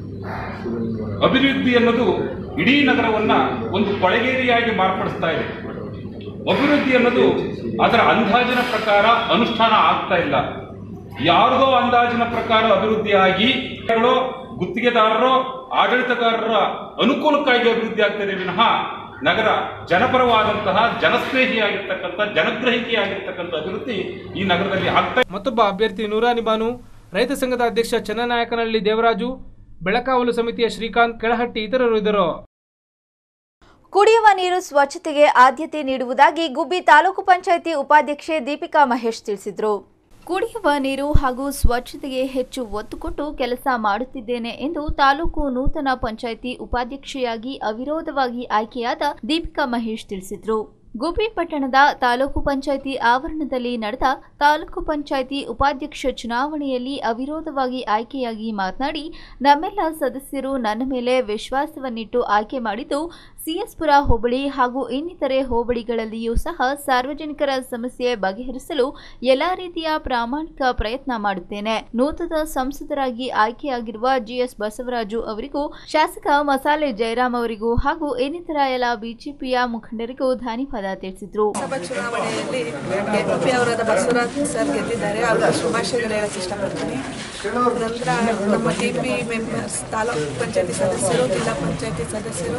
ಅಭಿವೃದ್ಧಿ ಅನ್ನೋದು ಇಡೀ ನಗರವನ್ನ ಒಂದು ಕೊಳಗೇರಿಯಾಗಿ ಮಾರ್ಪಡಿಸ್ತಾ ಇದೆ ಅಭಿವೃದ್ಧಿ ಅನ್ನೋದು ಅದರ ಅಂದಾಜಿನ ಪ್ರಕಾರ ಅನುಷ್ಠಾನ ಆಗ್ತಾ ಇಲ್ಲ ಯಾರದೋ ಅಂದಾಜಿನ ಪ್ರಕಾರ ಅಭಿವೃದ್ಧಿಯಾಗಿ ಗುತ್ತಿಗೆದಾರರು ಆಡಳಿತಗಾರರ ಅನುಕೂಲಕ್ಕಾಗಿ ಅಭಿವೃದ್ಧಿ ಆಗ್ತದೆ ವಿನಃ ನಗರ ಜನಪರವಾದಂತಹ ಜನಸ್ನೇಹಿಯಾಗಿರ್ತಕ್ಕಂಥ ಜನಗ್ರಹಿಕೆಯಾಗಿರ್ತಕ್ಕಂಥ ಅಭಿವೃದ್ಧಿ ಈ ನಗರದಲ್ಲಿ ಆಗ್ತಾ ಮತ್ತೊಬ್ಬ ಅಭ್ಯರ್ಥಿ ನೂರಾನಿ ಬಾನು ರೈತ ಸಂಘದ ಅಧ್ಯಕ್ಷ ಚನ್ನನಾಯಕನಹಳ್ಳಿ ದೇವರಾಜು ಬೆಳಕಾವಲು ಸಮಿತಿಯ ಶ್ರೀಕಾಂತ್ ಕೆಳಹಟ್ಟಿ ಇತರರು ಇದ್ದರು ಕುಡಿಯುವ ನೀರು ಸ್ವಚ್ಛತೆಗೆ ಆದ್ಯತೆ ನೀಡುವುದಾಗಿ ಗುಬ್ಬಿ ತಾಲೂಕು ಪಂಚಾಯಿತಿ ಉಪಾಧ್ಯಕ್ಷೆ ದೀಪಿಕಾ ಮಹೇಶ್ ತಿಳಿಸಿದರು ಕುಡಿಯುವ ನೀರು ಹಾಗೂ ಸ್ವಚ್ಛತೆಗೆ ಹೆಚ್ಚು ಒತ್ತು ಕೊಟ್ಟು ಕೆಲಸ ಮಾಡುತ್ತಿದ್ದೇನೆ ಎಂದು ತಾಲೂಕು ನೂತನ ಪಂಚಾಯಿತಿ ಉಪಾಧ್ಯಕ್ಷೆಯಾಗಿ ಅವಿರೋಧವಾಗಿ ಆಯ್ಕೆಯಾದ ದೀಪಿಕಾ ಮಹೇಶ್ ತಿಳಿಸಿದರು ಗುಬ್ಬಿ ಪಟ್ಟಣದ ತಾಲೂಕು ಪಂಚಾಯಿತಿ ಆವರಣದಲ್ಲಿ ನಡೆದ ತಾಲೂಕು ಪಂಚಾಯಿತಿ ಉಪಾಧ್ಯಕ್ಷ ಚುನಾವಣೆಯಲ್ಲಿ ಅವಿರೋಧವಾಗಿ ಆಯ್ಕೆಯಾಗಿ ಮಾತನಾಡಿ ನಮ್ಮೆಲ್ಲ ಸದಸ್ಯರು ನನ್ನ ಮೇಲೆ ವಿಶ್ವಾಸವನ್ನಿಟ್ಟು ಆಯ್ಕೆ ಮಾಡಿದ್ದು ಸಿಎಸ್ಪುರ ಹೋಬಳಿ ಹಾಗೂ ಇನ್ನಿತರೆ ಹೋಬಳಿಗಳಲ್ಲಿಯೂ ಸಹ ಸಾರ್ವಜನಿಕರ ಸಮಸ್ಯೆ ಬಗೆಹರಿಸಲು ಎಲ್ಲಾ ರೀತಿಯ ಪ್ರಾಮಾಣಿಕ ಪ್ರಯತ್ನ ಮಾಡುತ್ತೇನೆ ನೂತನ ಸಂಸದರಾಗಿ ಆಯ್ಕೆಯಾಗಿರುವ ಜಿಎಸ್ ಬಸವರಾಜು ಅವರಿಗೂ ಶಾಸಕ ಮಸಾಲೆ ಜಯರಾಮ್ ಅವರಿಗೂ ಹಾಗೂ ಇನ್ನಿತರ ಎಲ್ಲ ಬಿಜೆಪಿಯ ಮುಖಂಡರಿಗೂ ಧನ್ಯವಾದ ತಿಳಿಸಿದ್ರು ಲೋಕಸಭಾ ಚುನಾವಣೆಯಲ್ಲಿ ಎಪಿ ಅವರಾದ ಬಸವರಾಜ್ ಸರ್ ಗೆದ್ದಿದ್ದಾರೆ ಅವ್ರಿಗೆ ಶುಭಾಶಯಗಳು ಹೇಳಕ್ಕೆ ಇಷ್ಟಪಡ್ತೀನಿ ನಂತರ ನಮ್ಮ ಟಿ ಪಿ ಮೆಂಬರ್ಸ್ ತಾಲೂಕು ಪಂಚಾಯತಿ ಸದಸ್ಯರು ಜಿಲ್ಲಾ ಪಂಚಾಯತಿ ಸದಸ್ಯರು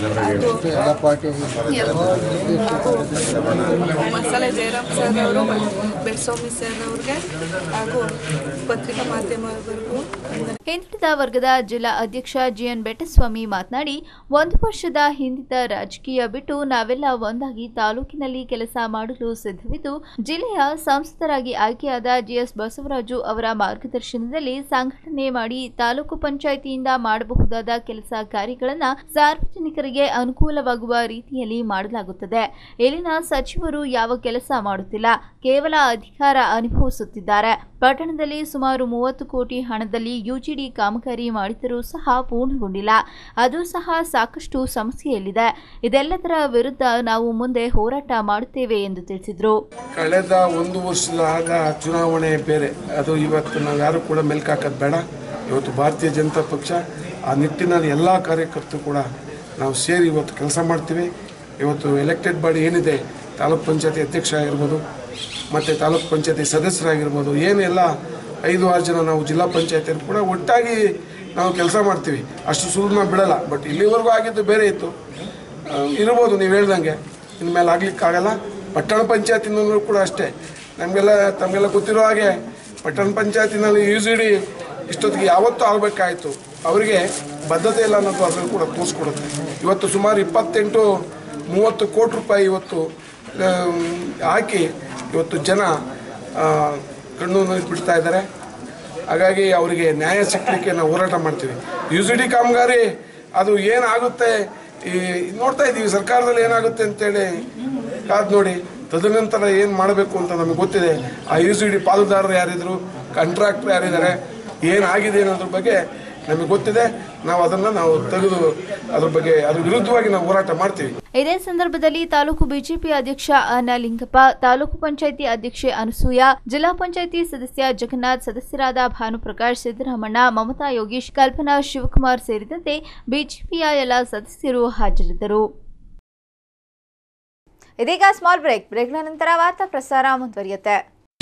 ಹಾಗೂ ಮಸಾಲೆ ಜಯರಾಮ್ ಸರ್ ಅವರು ಬೆಳ್ಸ್ವಾಮಿ ಸರ್ ಅವ್ರಿಗೆ ಹಾಗೂ ಪತ್ರಿಕಾ ಮಾಧ್ಯಮವರೆಗೂ ಹಿಂದುಳಿದ ವರ್ಗದ ಜಿಲ್ಲಾ ಅಧ್ಯಕ್ಷ ಜಿಎನ್ ಬೆಟ್ಟಸ್ವಾಮಿ ಮಾತನಾಡಿ ಒಂದು ವರ್ಷದ ಹಿಂದಿದ್ದ ರಾಜಕೀಯ ಬಿಟ್ಟು ನಾವೆಲ್ಲ ಒಂದಾಗಿ ತಾಲೂಕಿನಲ್ಲಿ ಕೆಲಸ ಮಾಡಲು ಸಿದ್ಧವಿದ್ದು ಜಿಲ್ಲೆಯ ಸಂಸದರಾಗಿ ಆಯ್ಕೆಯಾದ ಜಿಎಸ್ ಬಸವರಾಜು ಅವರ ಮಾರ್ಗದರ್ಶನದಲ್ಲಿ ಸಂಘಟನೆ ಮಾಡಿ ತಾಲೂಕು ಪಂಚಾಯಿತಿಯಿಂದ ಮಾಡಬಹುದಾದ ಕೆಲಸ ಕಾರ್ಯಗಳನ್ನು ಸಾರ್ವಜನಿಕರಿಗೆ ಅನುಕೂಲವಾಗುವ ರೀತಿಯಲ್ಲಿ ಮಾಡಲಾಗುತ್ತದೆ ಇಲ್ಲಿನ ಸಚಿವರು ಯಾವ ಕೆಲಸ ಮಾಡುತ್ತಿಲ್ಲ ಕೇವಲ ಅಧಿಕಾರ ಅನುಭವಿಸುತ್ತಿದ್ದಾರೆ ಪಟ್ಟಣದಲ್ಲಿ ಸುಮಾರು ಮೂವತ್ತು ಕೋಟಿ ಹಣದಲ್ಲಿ ಯುಜಿಡಿ ಕಾಮಗಾರಿ ಮಾಡಿದರೂ ಸಹ ಪೂರ್ಣಗೊಂಡಿಲ್ಲ ಅದು ಸಹ ಸಾಕಷ್ಟು ಸಮಸ್ಯೆಯಲ್ಲಿದೆ ಇದೆಲ್ಲದರ ವಿರುದ್ಧ ನಾವು ಮುಂದೆ ಹೋರಾಟ ಮಾಡುತ್ತೇವೆ ಎಂದು ತಿಳಿಸಿದರು ಕಳೆದ ಒಂದು ವರ್ಷದ ಆದ ಚುನಾವಣೆ ಬೇರೆ ಅದು ಇವತ್ತು ನಾವು ಯಾರು ಕೂಡ ಮೆಲ್ಕಾಕೋದು ಬೇಡ ಇವತ್ತು ಭಾರತೀಯ ಜನತಾ ಪಕ್ಷ ಆ ನಿಟ್ಟಿನಲ್ಲಿ ಎಲ್ಲ ಕಾರ್ಯಕರ್ತರು ಕೂಡ ನಾವು ಸೇರಿ ಇವತ್ತು ಕೆಲಸ ಮಾಡ್ತೀವಿ ಇವತ್ತು ಎಲೆಕ್ಟೆಡ್ ಬಾಡಿ ಏನಿದೆ ತಾಲೂಕ್ ಪಂಚಾಯತಿ ಅಧ್ಯಕ್ಷ ಆಗಿರ್ಬೋದು ಮತ್ತು ತಾಲೂಕ್ ಪಂಚಾಯತಿ ಸದಸ್ಯರಾಗಿರ್ಬೋದು ಏನೆಲ್ಲ ಐದು ಆರು ಜನ ನಾವು ಜಿಲ್ಲಾ ಪಂಚಾಯತಿಯರು ಕೂಡ ಒಟ್ಟಾಗಿ ನಾವು ಕೆಲಸ ಮಾಡ್ತೀವಿ ಅಷ್ಟು ಸುಲಭ ಬಿಡಲ್ಲ ಬಟ್ ಇಲ್ಲಿವರೆಗೂ ಆಗಿದ್ದು ಬೇರೆ ಇತ್ತು ಆ, ಇರ್ಬೋದು ನೀವು ಹೇಳ್ದಂಗೆ ಇನ್ಮೇಲೆ ಆಗ್ಲಿಕ್ಕಾಗಲ್ಲ ಪಟ್ಟಣ ಪಂಚಾಯತಿನಲ್ಲೂ ಕೂಡ ಅಷ್ಟೇ ನಮಗೆಲ್ಲ ತಮಗೆಲ್ಲ ಗೊತ್ತಿರೋ ಹಾಗೆ ಪಟ್ಟಣ ಪಂಚಾಯತಿನಲ್ಲಿ ಯು ಸಿ ಡಿ ಇಷ್ಟೊತ್ತಿಗೆ ಯಾವತ್ತೂ ಆಗಬೇಕಾಯಿತು ಅವರಿಗೆ ಬದ್ಧತೆ ಇಲ್ಲ ಅನ್ನೋದು ಅದನ್ನು ಕೂಡ ತೋರಿಸ್ಕೊಡುತ್ತೆ ಇವತ್ತು ಸುಮಾರು ಇಪ್ಪತ್ತೆಂಟು ಮೂವತ್ತು ಕೋಟಿ ರೂಪಾಯಿ ಇವತ್ತು ಆಮ್, ಹಾಕಿ ಇವತ್ತು ಜನ ಆ, ಕಣ್ಣು ಬಿಡ್ತಾ ಇದ್ದಾರೆ ಹಾಗಾಗಿ ಅವರಿಗೆ ನ್ಯಾಯ ಸಿಕ್ಕಲಿಕ್ಕೆ ನಾವು ಹೋರಾಟ ಮಾಡ್ತೀವಿ ಯು ಸಿ ಡಿ ಕಾಮಗಾರಿ ಅದು ಏನಾಗುತ್ತೆ ಈ ನೋಡ್ತಾ ಇದ್ದೀವಿ ಸರ್ಕಾರದಲ್ಲಿ ಏನಾಗುತ್ತೆ ಅಂತೇಳಿ ಕಾದ್ ನೋಡಿ ತದನಂತರ ಏನು ಮಾಡಬೇಕು ಅಂತ ನಮಗೆ ಗೊತ್ತಿದೆ ಆ ಯು ಸಿ ಡಿ ಪಾಲುದಾರರು ಯಾರಿದ್ರು ಕಾಂಟ್ರಾಕ್ಟರ್ ಯಾರಿದ್ದಾರೆ ಏನಾಗಿದೆ ಅನ್ನೋದ್ರ ಬಗ್ಗೆ ನಮಗೆ ಗೊತ್ತಿದೆ ನಾವು ಅದನ್ನು ನಾವು ತೆಗೆದು ಅದ್ರ ಬಗ್ಗೆ ಅದ್ರ ವಿರುದ್ಧವಾಗಿ ನಾವು ಹೋರಾಟ ಮಾಡ್ತೀವಿ ಇದೇ ಸಂದರ್ಭದಲ್ಲಿ ತಾಲೂಕು ಬಿಜೆಪಿ ಅಧ್ಯಕ್ಷ ಅನ್ನ ಲಿಂಗಪ್ಪ ತಾಲೂಕು ಪಂಚಾಯಿತಿ ಅಧ್ಯಕ್ಷೆ ಅನಸೂಯ ಜಿಲ್ಲಾ ಪಂಚಾಯಿತಿ ಸದಸ್ಯ ಜಗನ್ನಾಥ್ ಸದಸ್ಯರಾದ ಭಾನುಪ್ರಕಾಶ್ ಸಿದ್ದರಾಮಣ್ಣ ಮಮತಾ ಯೋಗೀಶ್ ಕಲ್ಪನಾ ಶಿವಕುಮಾರ್ ಸೇರಿದಂತೆ ಬಿಜೆಪಿಯ ಎಲ್ಲ ಸದಸ್ಯರು ಹಾಜರಿದ್ದರು ಇದೀಗ ಸ್ಮಾಲ್ ಬ್ರೇಕ್ ಬ್ರೇಕ್ನ ನಂತರ ವಾರ್ತಾ ಪ್ರಸಾರ ಮುಂದುವರಿಯುತ್ತೆ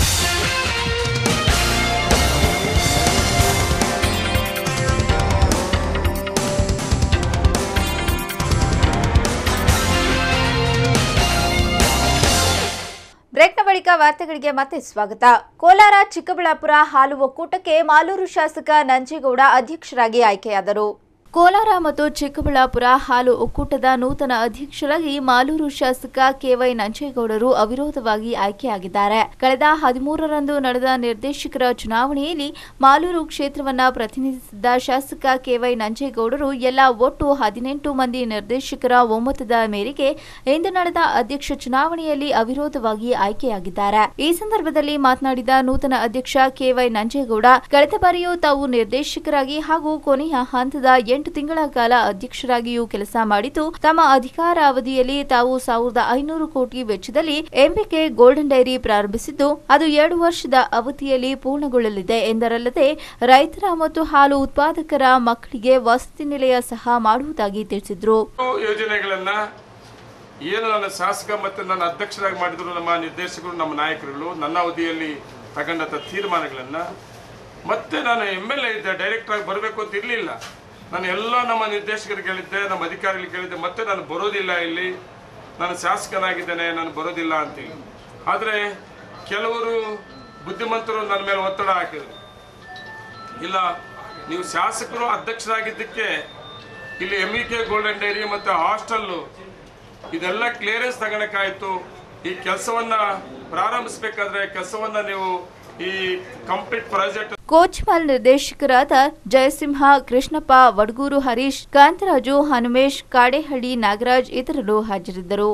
ಬ್ರೇಕ್ನ ಬಳಿಕ ವಾರ್ತೆಗಳಿಗೆ ಮತ್ತೆ ಸ್ವಾಗತ ಕೋಲಾರ ಚಿಕ್ಕಬಳ್ಳಾಪುರ ಹಾಲು ಒಕ್ಕೂಟಕ್ಕೆ ಮಾಲೂರು ಶಾಸಕ ನಂಜೇಗೌಡ ಅಧ್ಯಕ್ಷರಾಗಿ ಆಯ್ಕೆಯಾದರು ಕೋಲಾರ ಮತ್ತು ಚಿಕ್ಕಬಳ್ಳಾಪುರ ಹಾಲು ಒಕ್ಕೂಟದ ನೂತನ ಅಧ್ಯಕ್ಷರಾಗಿ ಮಾಲೂರು ಶಾಸಕ ಕೆವೈ ನಂಜೇಗೌಡರು ಅವಿರೋಧವಾಗಿ ಆಯ್ಕೆಯಾಗಿದ್ದಾರೆ ಕಳೆದ ಹದಿಮೂರರಂದು ನಡೆದ ನಿರ್ದೇಶಕರ ಚುನಾವಣೆಯಲ್ಲಿ ಮಾಲೂರು ಕ್ಷೇತ್ರವನ್ನ ಪ್ರತಿನಿಧಿಸಿದ್ದ ಶಾಸಕ ಕೆವೈ ನಂಜೇಗೌಡರು ಎಲ್ಲ ಒಟ್ಟು ಹದಿನೆಂಟು ಮಂದಿ ನಿರ್ದೇಶಕರ ಒಮ್ಮತದ ಮೇರೆಗೆ ಇಂದು ನಡೆದ ಅಧ್ಯಕ್ಷ ಚುನಾವಣೆಯಲ್ಲಿ ಅವಿರೋಧವಾಗಿ ಆಯ್ಕೆಯಾಗಿದ್ದಾರೆ ಈ ಸಂದರ್ಭದಲ್ಲಿ ಮಾತನಾಡಿದ ನೂತನ ಅಧ್ಯಕ್ಷ ಕೆವೈ ನಂಜೇಗೌಡ ಕಳೆದ ಬಾರಿಯೂ ತಾವು ನಿರ್ದೇಶಕರಾಗಿ ಹಾಗೂ ಕೊನೆಯ ಹಂತದ ಎಂಟು ತಿಂಗಳ ಕಾಲ ಅಧ್ಯಕ್ಷರಾಗಿಯೂ ಕೆಲಸ ಮಾಡಿದ್ದು ತಮ್ಮ ಅಧಿಕಾರ ಅವಧಿಯಲ್ಲಿ ತಾವು ಸಾವಿರದ ಐನೂರು ಕೋಟಿ ವೆಚ್ಚದಲ್ಲಿ ಎಂಬಿಕೆ ಗೋಲ್ಡನ್ ಡೈರಿ ಪ್ರಾರಂಭಿಸಿದ್ದು ಅದು ಎರಡು ವರ್ಷದ ಅವಧಿಯಲ್ಲಿ ಪೂರ್ಣಗೊಳ್ಳಲಿದೆ ಎಂದರಲ್ಲದೆ ರೈತರ ಮತ್ತು ಹಾಲು ಉತ್ಪಾದಕರ ಮಕ್ಕಳಿಗೆ ವಸತಿ ನಿಲಯ ಸಹ ಮಾಡುವುದಾಗಿ ತಿಳಿಸಿದ್ರು ಯೋಜನೆಗಳನ್ನ ಏನು ನನ್ನ ಶಾಸಕ ಮತ್ತು ನನ್ನ ಅಧ್ಯಕ್ಷರಾಗಿ ಮಾಡಿದ್ರು ನಮ್ಮ ನಿರ್ದೇಶಕರು ನಮ್ಮ ನಾಯಕರುಗಳು ನನ್ನ ಅವಧಿಯಲ್ಲಿ ತಗೊಂಡಂಥ ತೀರ್ಮಾನಗಳನ್ನು ಮತ್ತೆ ನಾನು ಎಮ್ ಎಲ್ ಎ ಇದ್ದೆ ಡೈರೆಕ್ಟರ್ ಆಗಿ ಬರಬೇಕು ಅಂತ ಇರಲಿಲ್ಲ ನಾನು ಎಲ್ಲ ನಮ್ಮ ನಿರ್ದೇಶಕರಿಗೆ ಹೇಳಿದ್ದೆ ನಮ್ಮ ಅಧಿಕಾರಿಗಳಿಗೆ ಹೇಳಿದ್ದೆ ಮತ್ತೆ ನಾನು ಬರೋದಿಲ್ಲ ಇಲ್ಲಿ ನಾನು ಶಾಸಕನಾಗಿದ್ದೇನೆ ನಾನು ಬರೋದಿಲ್ಲ ಅಂತೇಳಿ ಆದರೆ ಕೆಲವರು ಬುದ್ಧಿವಂತರು ನನ್ನ ಮೇಲೆ ಒತ್ತಡ ಹಾಕಿದರು ಇಲ್ಲ ನೀವು ಶಾಸಕರು ಅಧ್ಯಕ್ಷರಾಗಿದ್ದಕ್ಕೆ ಇಲ್ಲಿ M E K golden dairy ಮತ್ತು ಹಾಸ್ಟೆಲ್ಲು ಇದೆಲ್ಲ ಕ್ಲಿಯರೆನ್ಸ್ ತಗೊಳಕ್ಕಾಯ್ತು ಈ ಕೆಲಸವನ್ನ ಪ್ರಾರಂಭಿಸಬೇಕಾದ್ರೆ ಕೆಲಸವನ್ನ ನೀವು ಈ ಕಂಪ್ಲೀಟ್ ಪ್ರಾಜೆಕ್ಟ್ ಕೋಚ್ಮಲ್ ನಿರ್ದೇಶಕರಾದ ಜಯಸಿಂಹ ಕೃಷ್ಣಪ್ಪ ವಡಗೂರು ಹರೀಶ್ ಕಾಂತರಾಜು ಹನುಮೇಶ್ ಕಾಡೇಹಳ್ಳಿ ನಾಗರಾಜ್ ಇತರರು ಹಾಜರಿದ್ದರು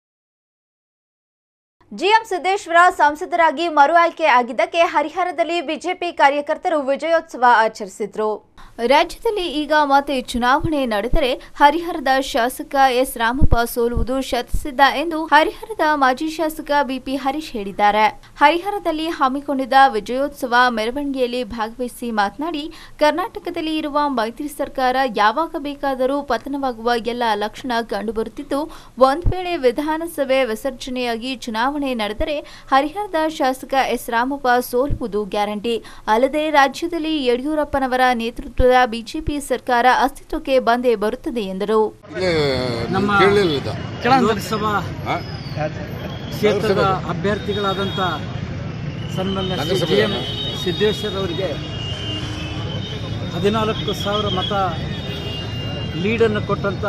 ಜಿಎಂ ಸಿದ್ದೇಶ್ವರ ಸಂಸದರಾಗಿ ಮರು ಆಯ್ಕೆ ಆಗಿದ್ದಕ್ಕೆ ಹರಿಹರದಲ್ಲಿ ಬಿಜೆಪಿ ಕಾರ್ಯಕರ್ತರು ವಿಜಯೋತ್ಸವ ಆಚರಿಸಿದ್ರು ರಾಜ್ಯದಲ್ಲಿ ಈಗ ಮತ್ತೆ ಚುನಾವಣೆ ನಡೆದರೆ ಹರಿಹರದ ಶಾಸಕ ಎಸ್ ರಾಮಪ್ಪ ಸೋಲುವುದು ಶತಸಿದ್ಧ ಎಂದು ಹರಿಹರದ ಮಾಜಿ ಶಾಸಕ ಬಿಪಿ ಹರೀಶ್ ಹೇಳಿದ್ದಾರೆ ಹರಿಹರದಲ್ಲಿ ಹಮ್ಮಿಕೊಂಡಿದ್ದ ವಿಜಯೋತ್ಸವ ಮೆರವಣಿಗೆಯಲ್ಲಿ ಭಾಗವಹಿಸಿ ಮಾತನಾಡಿ ಕರ್ನಾಟಕದಲ್ಲಿ ಇರುವ ಮೈತ್ರಿ ಸರ್ಕಾರ ಯಾವಾಗ ಬೇಕಾದರೂ ಪತನವಾಗುವ ಎಲ್ಲ ಲಕ್ಷಣ ಕಂಡುಬರುತ್ತಿದ್ದು ಒಂದು ವೇಳೆ ವಿಧಾನಸಭೆ ವಿಸರ್ಜನೆಯಾಗಿ ಚುನಾವಣೆ ನಡೆದರೆ ಹರಿಹರದ ಶಾಸಕ ಎಸ್ ರಾಮಪ್ಪ ಸೋಲುವುದು ಗ್ಯಾರಂಟಿ ಅಲ್ಲದೆ ರಾಜ್ಯದಲ್ಲಿ ಯಡಿಯೂರಪ್ಪನವರ ನೇತೃತ್ವದ ಬಿಜೆಪಿ ಸರ್ಕಾರ ಅಸ್ತಿತ್ವಕ್ಕೆ ಬಂದೇ ಬರುತ್ತದೆ ಎಂದರು ನಮ್ಮ ಲೋಕಸಭಾ ಕ್ಷೇತ್ರದ ಅಭ್ಯರ್ಥಿಗಳಾದಂಥ ಸನ್ಮಾನ್ಯ ಶ್ರೀ ಜಿ ಎಂ ಸಿದ್ದೇಶ್ವರ್ ಅವರಿಗೆ ಹದಿನಾಲ್ಕು ಸಾವಿರ ಮತ ಲೀಡನ್ನು ಕೊಟ್ಟಂಥ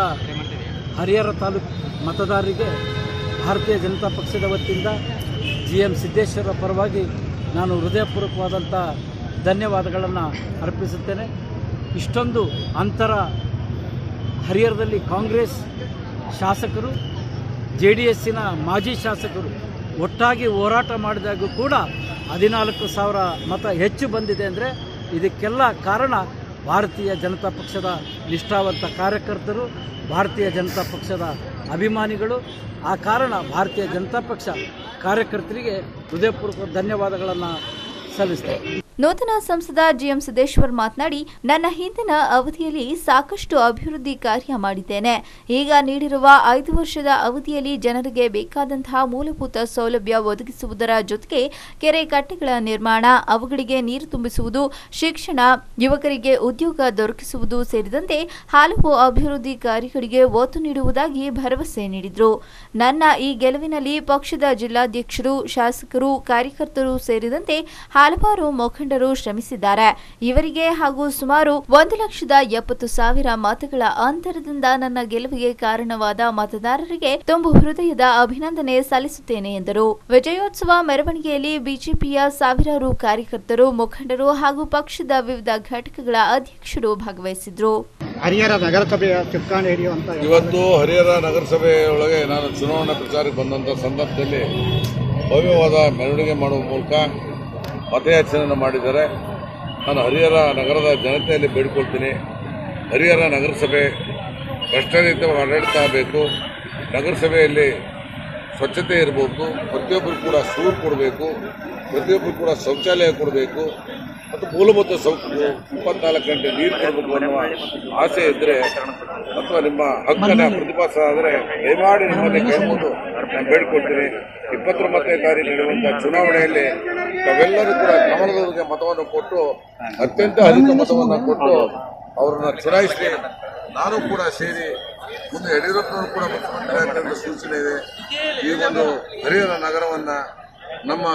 ಹರಿಹರ ತಾಲೂಕು ಮತದಾರರಿಗೆ ಭಾರತೀಯ ಜನತಾ ಪಕ್ಷದ ವತಿಯಿಂದ ಜಿ ಎಂ ಸಿದ್ದೇಶ್ವರ ಪರವಾಗಿ ನಾನು ಹೃದಯಪೂರ್ವಕವಾದಂಥ ಧನ್ಯವಾದಗಳನ್ನು ಅರ್ಪಿಸುತ್ತೇನೆ ಇಷ್ಟೊಂದು ಅಂತರ ಹರಿಹರದಲ್ಲಿ ಕಾಂಗ್ರೆಸ್ ಶಾಸಕರು ಜೆ ಡಿ ಎಸ್ಸಿನ ಮಾಜಿ ಶಾಸಕರು ಒಟ್ಟಾಗಿ ಹೋರಾಟ ಮಾಡಿದಾಗೂ ಕೂಡ ಹದಿನಾಲ್ಕು ಸಾವಿರ ಮತ ಹೆಚ್ಚು ಬಂದಿದೆ ಅಂದರೆ ಇದಕ್ಕೆಲ್ಲ ಕಾರಣ ಭಾರತೀಯ ಜನತಾ ಪಕ್ಷದ ನಿಷ್ಠಾವಂತ ಕಾರ್ಯಕರ್ತರು ಭಾರತೀಯ ಜನತಾ ಪಕ್ಷದ ಅಭಿಮಾನಿಗಳು ಆ ಕಾರಣ ಭಾರತೀಯ ಜನತಾ ಪಕ್ಷ ಕಾರ್ಯಕರ್ತರಿಗೆ ಹೃದಯಪೂರ್ವಕ ಧನ್ಯವಾದಗಳನ್ನು ಸಲ್ಲಿಸ್ತೇನೆ ನೂತನ ಸಂಸದ ಜಿಎಂ ಸಿದ್ದೇಶ್ವರ್ ಮಾತನಾಡಿ ನನ್ನ ಹಿಂದಿನ ಅವಧಿಯಲ್ಲಿ ಸಾಕಷ್ಟು ಅಭಿವೃದ್ಧಿ ಕಾರ್ಯ ಮಾಡಿದ್ದೇನೆ ಈಗ ನೀಡಿರುವ ಐದು ವರ್ಷದ ಅವಧಿಯಲ್ಲಿ ಜನರಿಗೆ ಬೇಕಾದಂತಹ ಮೂಲಭೂತ ಸೌಲಭ್ಯ ಒದಗಿಸುವುದರ ಜೊತೆಗೆ ಕೆರೆ ಕಟ್ಟೆಗಳ ನಿರ್ಮಾಣ ಅವುಗಳಿಗೆ ನೀರು ತುಂಬಿಸುವುದು ಶಿಕ್ಷಣ ಯುವಕರಿಗೆ ಉದ್ಯೋಗ ದೊರಕಿಸುವುದು ಸೇರಿದಂತೆ ಹಲವು ಅಭಿವೃದ್ಧಿ ಕಾರ್ಯಗಳಿಗೆ ಒತ್ತು ನೀಡುವುದಾಗಿ ಭರವಸೆ ನೀಡಿದರು ನನ್ನ ಈ ಗೆಲುವಿನಲ್ಲಿ ಪಕ್ಷದ ಜಿಲ್ಲಾಧ್ಯಕ್ಷರು ಶಾಸಕರು ಕಾರ್ಯಕರ್ತರು ಸೇರಿದಂತೆ ಹಲವಾರು ಮುಖಂಡರು ಶ್ರಮಿಸಿದ್ದಾರೆ ಇವರಿಗೆ ಹಾಗೂ ಸುಮಾರು ಒಂದು ಲಕ್ಷದ ಎಪ್ಪತ್ತು ಸಾವಿರ ಮತಗಳ ಅಂತರದಿಂದ ನನ್ನ ಗೆಲುವಿಗೆ ಕಾರಣವಾದ ಮತದಾರರಿಗೆ ತುಂಬು ಹೃದಯದ ಅಭಿನಂದನೆ ಸಲ್ಲಿಸುತ್ತೇನೆ ಎಂದರು ವಿಜಯೋತ್ಸವ ಮೆರವಣಿಗೆಯಲ್ಲಿ ಬಿಜೆಪಿಯ ಸಾವಿರಾರು ಕಾರ್ಯಕರ್ತರು ಮುಖಂಡರು ಹಾಗೂ ಪಕ್ಷದ ವಿವಿಧ ಘಟಕಗಳ ಅಧ್ಯಕ್ಷರು ಭಾಗವಹಿಸಿದ್ರು ಹರಿಹರ ನಗರಸಭೆಯ ಚುಕ್ಕಾಣಿ ಹಿಡಿಯುವಂತ ಇವತ್ತು ಹರಿಹರ ನಗರಸಭೆ ಒಳಗೆ ನಾನು ಚುನಾವಣಾ ಪ್ರಚಾರಕ್ಕೆ ಬಂದಂಥ ಸಂದರ್ಭದಲ್ಲಿ ಭವ್ಯವಾದ ಮೆರವಣಿಗೆ ಮಾಡುವ ಮೂಲಕ ಮತಯಾಚನೆಯನ್ನು ಮಾಡಿದ್ದಾರೆ ನಾನು ಹರಿಹರ ನಗರದ ಜನತೆಯಲ್ಲಿ ಬೇಡಿಕೊಳ್ತೀನಿ ಹರಿಹರ ನಗರಸಭೆ ಭ್ರಷ್ಟರಹಿತವಾಗಿ ಆಡಳಿತ ಆಗಬೇಕು ನಗರಸಭೆಯಲ್ಲಿ ಸ್ವಚ್ಛತೆ ಇರಬೇಕು ಪ್ರತಿಯೊಬ್ಬರು ಕೂಡ ಸೂರು ಕೊಡಬೇಕು ಪ್ರತಿಯೊಬ್ಬರು ಕೂಡ ಶೌಚಾಲಯ ಕೊಡಬೇಕು ಮತ್ತು ಮೂಲಭೂತ ಸೌ ಇಪ್ಪತ್ನಾಲ್ಕು ಗಂಟೆ ನೀರು ಕೊಡಬೇಕು ಅನ್ನುವ ಆಸೆ ಇದ್ದರೆ ಅಥವಾ ನಿಮ್ಮ ಹಕ್ಕನ್ನು ಪ್ರತಿಪಾದಿಸೋದಾದರೆ ದಯಮಾಡಿ ನಿಮ್ಮಲ್ಲಿ ಕೇಳ್ಬೋದು ನಾನು ಬೇಡ್ಕೊಳ್ತೀನಿ ಇಪ್ಪತ್ತೊಂಬತ್ತನೇ ತಾರೀಕು ನಡೆಯುವಂಥ ಚುನಾವಣೆಯಲ್ಲಿ ತಾವೆಲ್ಲರೂ ಕೂಡ ಕಮಲದವರಿಗೆ ಮತವನ್ನು ಕೊಟ್ಟು ಅತ್ಯಂತ ಅಧಿಕ ಮತವನ್ನು ಕೊಟ್ಟು ಅವರನ್ನ ಚುನಾಯಿಸಿ ನಾನು ಕೂಡ ಸೇರಿ ಮುಂದೆ ಯಡಿಯೂರಪ್ಪನವರು ಕೂಡ ಮುಖ್ಯಮಂತ್ರಿ ಆಗ್ತಕ್ಕಂಥ ಸೂಚನೆ ಇದೆ ಈ ಒಂದು ಹರಿಹರ ನಗರವನ್ನು ನಮ್ಮ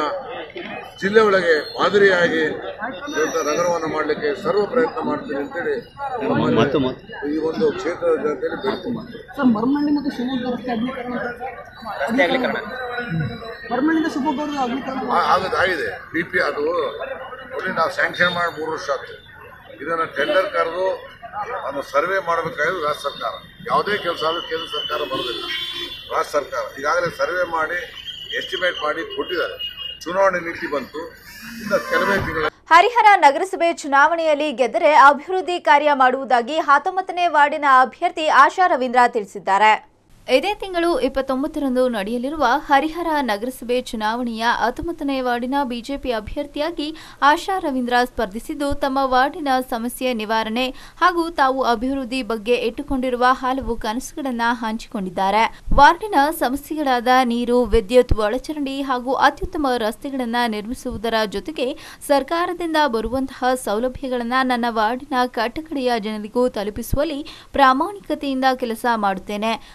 ಜಿಲ್ಲೆ ಒಳಗೆ ಮಾದರಿಯಾಗಿ ಇರುವಂಥ ನಗರವನ್ನು ಮಾಡಲಿಕ್ಕೆ ಸರ್ವ ಪ್ರಯತ್ನ ಮಾಡ್ತೀನಿ ಅಂತೇಳಿ ನಮ್ಮಲ್ಲಿ ಈ ಒಂದು ಕ್ಷೇತ್ರದ ಜನತೆಯಲ್ಲಿ ಬೇಡ್ಕೊಂಡು ಸರ್ ಮರಮಳ್ಳಿ ಮತ್ತು ಶಿವಮೊಗ್ಗ ರಸ್ತೆ ಅಗ್ಲೀಕರಣ ಮರಮಳ್ಳಿಯಿಂದ ಶಿವಮೊಗ್ಗವರೆಗೂ ಅಗ್ಲೀಕರಣ ಆ- ಆಗದು ಆಗಿದೆ ಬಿ ಪಿ ಅದು ನೋಡಿ ನಾವು ಸ್ಯಾಂಕ್ಷನ್ ಮಾಡಿ ಮೂರು ವರ್ಷ ಆಯ್ತು ಇದನ್ನು ಟೆಂಡರ್ ಕರೆದು ಅದನ್ನು ಸರ್ವೆ ಮಾಡಬೇಕಾಗಿರೋದು ರಾಜ್ಯ ಸರ್ಕಾರ ಯಾವುದೇ ಕೆಲಸ ಆದರೂ ಕೇಂದ್ರ ಸರ್ಕಾರ ಬರೋದಿಲ್ಲ ರಾಜ್ಯ ಸರ್ಕಾರ ಈಗಾಗಲೇ ಸರ್ವೆ ಮಾಡಿ ಎಸ್ಟಿಮೇಟ್ ಮಾಡಿ ಕೊಟ್ಟಿದ್ದಾರೆ ಚುನಾವಣೆ ನೀತಿ ಬಂತು ಇನ್ನು ಕೆಲವೇ ತಿಂಗಳ ಹರಿಹರ ನಗರಸಭೆ ಚುನಾವಣೆಯಲ್ಲಿ ಗೆದ್ದರೆ ಅಭಿವೃದ್ಧಿ ಕಾರ್ಯ ಮಾಡುವುದಾಗಿ ಹತ್ತೊಂಬತ್ತನೇ ವಾರ್ಡಿನ ಅಭ್ಯರ್ಥಿ ಆಶಾ ರವೀಂದ್ರ ತಿಳಿಸಿದ್ದಾರೆ ಇದೇ ತಿಂಗಳು ಇಪ್ಪತ್ತೊಂಬತ್ತರಂದು ನಡೆಯಲಿರುವ ಹರಿಹರ ನಗರಸಭೆ ಚುನಾವಣೆಯ ಹತ್ತೊಂಬತ್ತನೇ ವಾರ್ಡಿನ ಬಿಜೆಪಿ ಅಭ್ಯರ್ಥಿಯಾಗಿ ಆಶಾ ರವೀಂದ್ರ ಸ್ಪರ್ಧಿಸಿದ್ದು ತಮ್ಮ ವಾರ್ಡಿನ ಸಮಸ್ಯೆ ನಿವಾರಣೆ ಹಾಗೂ ತಾವು ಅಭಿವೃದ್ಧಿ ಬಗ್ಗೆ ಇಟ್ಟುಕೊಂಡಿರುವ ಹಲವು ಕನಸುಗಳನ್ನು ಹಂಚಿಕೊಂಡಿದ್ದಾರೆ ವಾರ್ಡಿನ ಸಮಸ್ಯೆಗಳಾದ ನೀರು ವಿದ್ಯುತ್ ಒಳಚರಂಡಿ ಹಾಗೂ ಅತ್ಯುತ್ತಮ ರಸ್ತೆಗಳನ್ನು ನಿರ್ಮಿಸುವುದರ ಜೊತೆಗೆ ಸರ್ಕಾರದಿಂದ ಬರುವಂತಹ ಸೌಲಭ್ಯಗಳನ್ನು ನನ್ನ ವಾರ್ಡಿನ ಕಟ್ಟಕಡೆಯ ಜನರಿಗೂ ತಲುಪಿಸುವಲ್ಲಿ ಪ್ರಾಮಾಣಿಕತೆಯಿಂದ ಕೆಲಸ ಮಾಡುತ್ತೇನೆ ಹಾಗೂ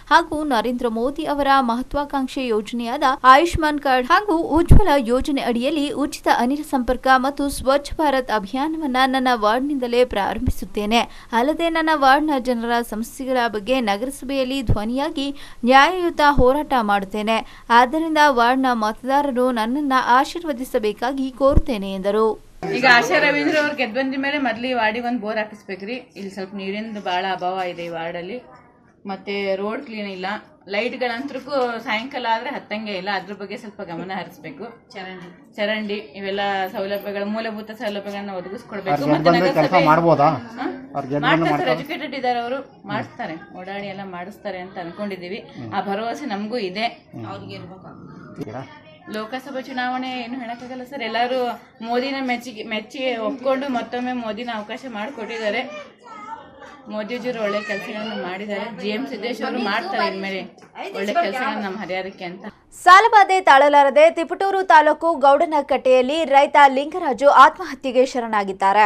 ನರೇಂದ್ರ ಮೋದಿ ಅವರ ಮಹತ್ವಾಕಾಂಕ್ಷೆ ಯೋಜನೆಯಾದ ಆಯುಷ್ಮಾನ್ ಕಾರ್ಡ್ ಹಾಗೂ ಉಜ್ವಲ ಯೋಜನೆ ಅಡಿಯಲ್ಲಿ ಉಚಿತ ಅನಿಲ ಸಂಪರ್ಕ ಮತ್ತು ಸ್ವಚ್ಛ ಭಾರತ್ ಅಭಿಯಾನವನ್ನ ನನ್ನ ವಾರ್ಡ್ನಿಂದಲೇ ಪ್ರಾರಂಭಿಸುತ್ತೇನೆ ಅಲ್ಲದೆ ನನ್ನ ವಾರ್ಡ್ನ ಜನರ ಸಮಸ್ಯೆಗಳ ಬಗ್ಗೆ ನಗರಸಭೆಯಲ್ಲಿ ಧ್ವನಿಯಾಗಿ ನ್ಯಾಯಯುತ ಹೋರಾಟ ಮಾಡುತ್ತೇನೆ ಆದ್ದರಿಂದ ವಾರ್ಡ್ನ ಮತದಾರರು ನನ್ನನ್ನು ಆಶೀರ್ವದಿಸಬೇಕಾಗಿ ಕೋರುತ್ತೇನೆ ಎಂದರು ಈಗ ಆಶಾ ರವೀಂದ್ರ ಅವ್ರು ಗೆದ್ದು ಬಂದ ಮೇಲೆ ಮೊದಲು ಈ ವಾರ್ಡಿಗೆ ಒಂದು ಬೋರ್ ಹಾಕಿಸ್ಬೇಕ್ರಿ ಇಲ್ಲಿ ಸ್ವಲ್ಪ ನೀರಿಂದು ಭಾಳ ಅಭಾವ ಇದೆ ಈ ವಾರ್ಡಲ್ಲಿ ಮತ್ತೆ ರೋಡ್ ಕ್ಲೀನ್ ಇಲ್ಲ ಲೈಟ್ಗಳಂತೂ ಸಾಯಂಕಾಲ ಆದರೆ ಹತ್ತಂಗೆ ಇಲ್ಲ ಅದ್ರ ಬಗ್ಗೆ ಸ್ವಲ್ಪ ಗಮನ ಹರಿಸ್ಬೇಕು ಚರಂಡಿ ಚರಂಡಿ ಇವೆಲ್ಲ ಸೌಲಭ್ಯಗಳ ಮೂಲಭೂತ ಸೌಲಭ್ಯಗಳನ್ನ ಒದಗಿಸ್ಕೊಡ್ಬೇಕು ಅವ್ರ್ ಮತ್ತೆ ಗೆದ್ದು ಬಂದ್ರೆ ನಗರಸಭೆ- ಕೆಲ್ಸ ಮಾಡ್ಬೋದಾ? ಹಾ? ಅವ್ರ್ ಗೆದ್ದು ಬಂದ್ರೆ ಮಾಡ್ತಾರೆ ಸರ್ ಮಾಡ್ತಾರಾ? ಎಜುಕೇಟೆಡ್ ಇದ್ದಾರೆ ಅವರು ಮಾಡಿಸ್ತಾರೆ ಓಡಾಡಿ ಎಲ್ಲ ಮಾಡಿಸ್ತಾರೆ ಅಂತ ಅನ್ಕೊಂಡಿದೀವಿ ಆ ಭರವಸೆ ನಮಗೂ ಇದೆ ಅವ್ರಿಗೆ ಲೋಕಸಭಾ ಚುನಾವಣೆ ಏನು ಹೇಳಕ್ಕಾಗಲ್ಲ ಸರ್ ಎಲ್ಲರೂ ಮೋದಿನ ಮೆಚ್ಚಿಗೆ ಮೆಚ್ಚಿ ಒಪ್ಕೊಂಡು ಮತ್ತೊಮ್ಮೆ ಮೋದಿನ ಅವಕಾಶ ಮಾಡಿಕೊಟ್ಟಿದ್ದಾರೆ ಮೋದಿಜಿಯವರು ಒಳ್ಳೆ ಕೆಲಸಗಳನ್ನ ಮಾಡಿದ್ದಾರೆ ಜಿ ಎಂ ಸಿದ್ದೇಶ್ವರು ಮಾಡ್ತಾರೆ ಇನ್ಮೇಲೆ ಒಳ್ಳೆ ಕೆಲಸಗಳನ್ನ ನಮ್ಮ ಹರಿಯಾರಕ್ಕೆ ಅಂತ ಸಾಲಬಾಧೆ ತಾಳಲಾರದೆ ತಿಪಟೂರು ತಾಲೂಕು ಗೌಡನಕಟ್ಟೆಯಲ್ಲಿ ರೈತ ಲಿಂಗರಾಜು ಆತ್ಮಹತ್ಯೆಗೆ ಶರಣಾಗಿದ್ದಾರೆ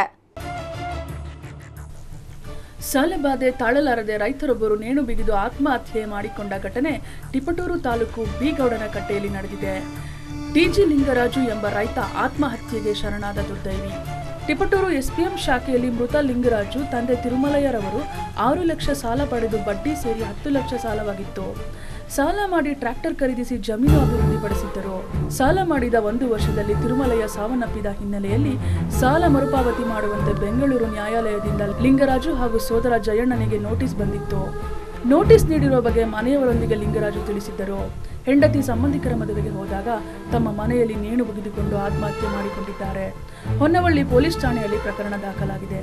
ಸಾಲಬಾಧೆ ತಾಳಲಾರದೆ ರೈತರೊಬ್ಬರು ನೇಣು ಬಿಗಿದು ಆತ್ಮಹತ್ಯೆ ಮಾಡಿಕೊಂಡ ಘಟನೆ ತಿಪಟೂರು ತಾಲೂಕು ಬಿಗೌಡನ ಕಟ್ಟೆಯಲ್ಲಿ ನಡೆದಿದೆ ಟಿಜಿ ಲಿಂಗರಾಜು ಎಂಬ ರೈತ ಆತ್ಮಹತ್ಯೆಗೆ ಶರಣಾದ ದುರ್ದೈವಿ ತಿಪಟೂರು ಎಸ್ಪಿಎಂ ಶಾಖೆಯಲ್ಲಿ ಮೃತ ಲಿಂಗರಾಜು ತಂದೆ ತಿರುಮಲಯ್ಯರವರು ಆರು ಲಕ್ಷ ಸಾಲ ಪಡೆದು ಬಡ್ಡಿ ಸೇರಿ ಹತ್ತು ಲಕ್ಷ ಸಾಲವಾಗಿತ್ತು ಸಾಲ ಮಾಡಿ ಟ್ರ್ಯಾಕ್ಟರ್ ಖರೀದಿಸಿ ಜಮೀನು ಅಭಿವೃದ್ಧಿಪಡಿಸಿದ್ದರು ಸಾಲ ಮಾಡಿದ ಒಂದು ವರ್ಷದಲ್ಲಿ ತಿರುಮಲಯ್ಯ ಸಾವನ್ನಪ್ಪಿದ ಹಿನ್ನೆಲೆಯಲ್ಲಿ ಸಾಲ ಮರುಪಾವತಿ ಮಾಡುವಂತೆ ಬೆಂಗಳೂರು ನ್ಯಾಯಾಲಯದಿಂದ ಲಿಂಗರಾಜು ಹಾಗೂ ಸೋದರ ಜಯಣ್ಣನಿಗೆ ನೋಟಿಸ್ ಬಂದಿತ್ತು ನೋಟಿಸ್ ನೀಡಿರುವ ಬಗ್ಗೆ ಮನೆಯವರೊಂದಿಗೆ ಲಿಂಗರಾಜು ತಿಳಿಸಿದ್ದರು ಹೆಂಡತಿ ಸಂಬಂಧಿಕರ ಮದುವೆಗೆ ಹೋದಾಗ ತಮ್ಮ ಮನೆಯಲ್ಲಿ ನೇಣು ಬಗೆದುಕೊಂಡು ಆತ್ಮಹತ್ಯೆ ಮಾಡಿಕೊಂಡಿದ್ದಾರೆ ಹೊನ್ನವಳ್ಳಿ ಪೊಲೀಸ್ ಠಾಣೆಯಲ್ಲಿ ಪ್ರಕರಣ ದಾಖಲಾಗಿದೆ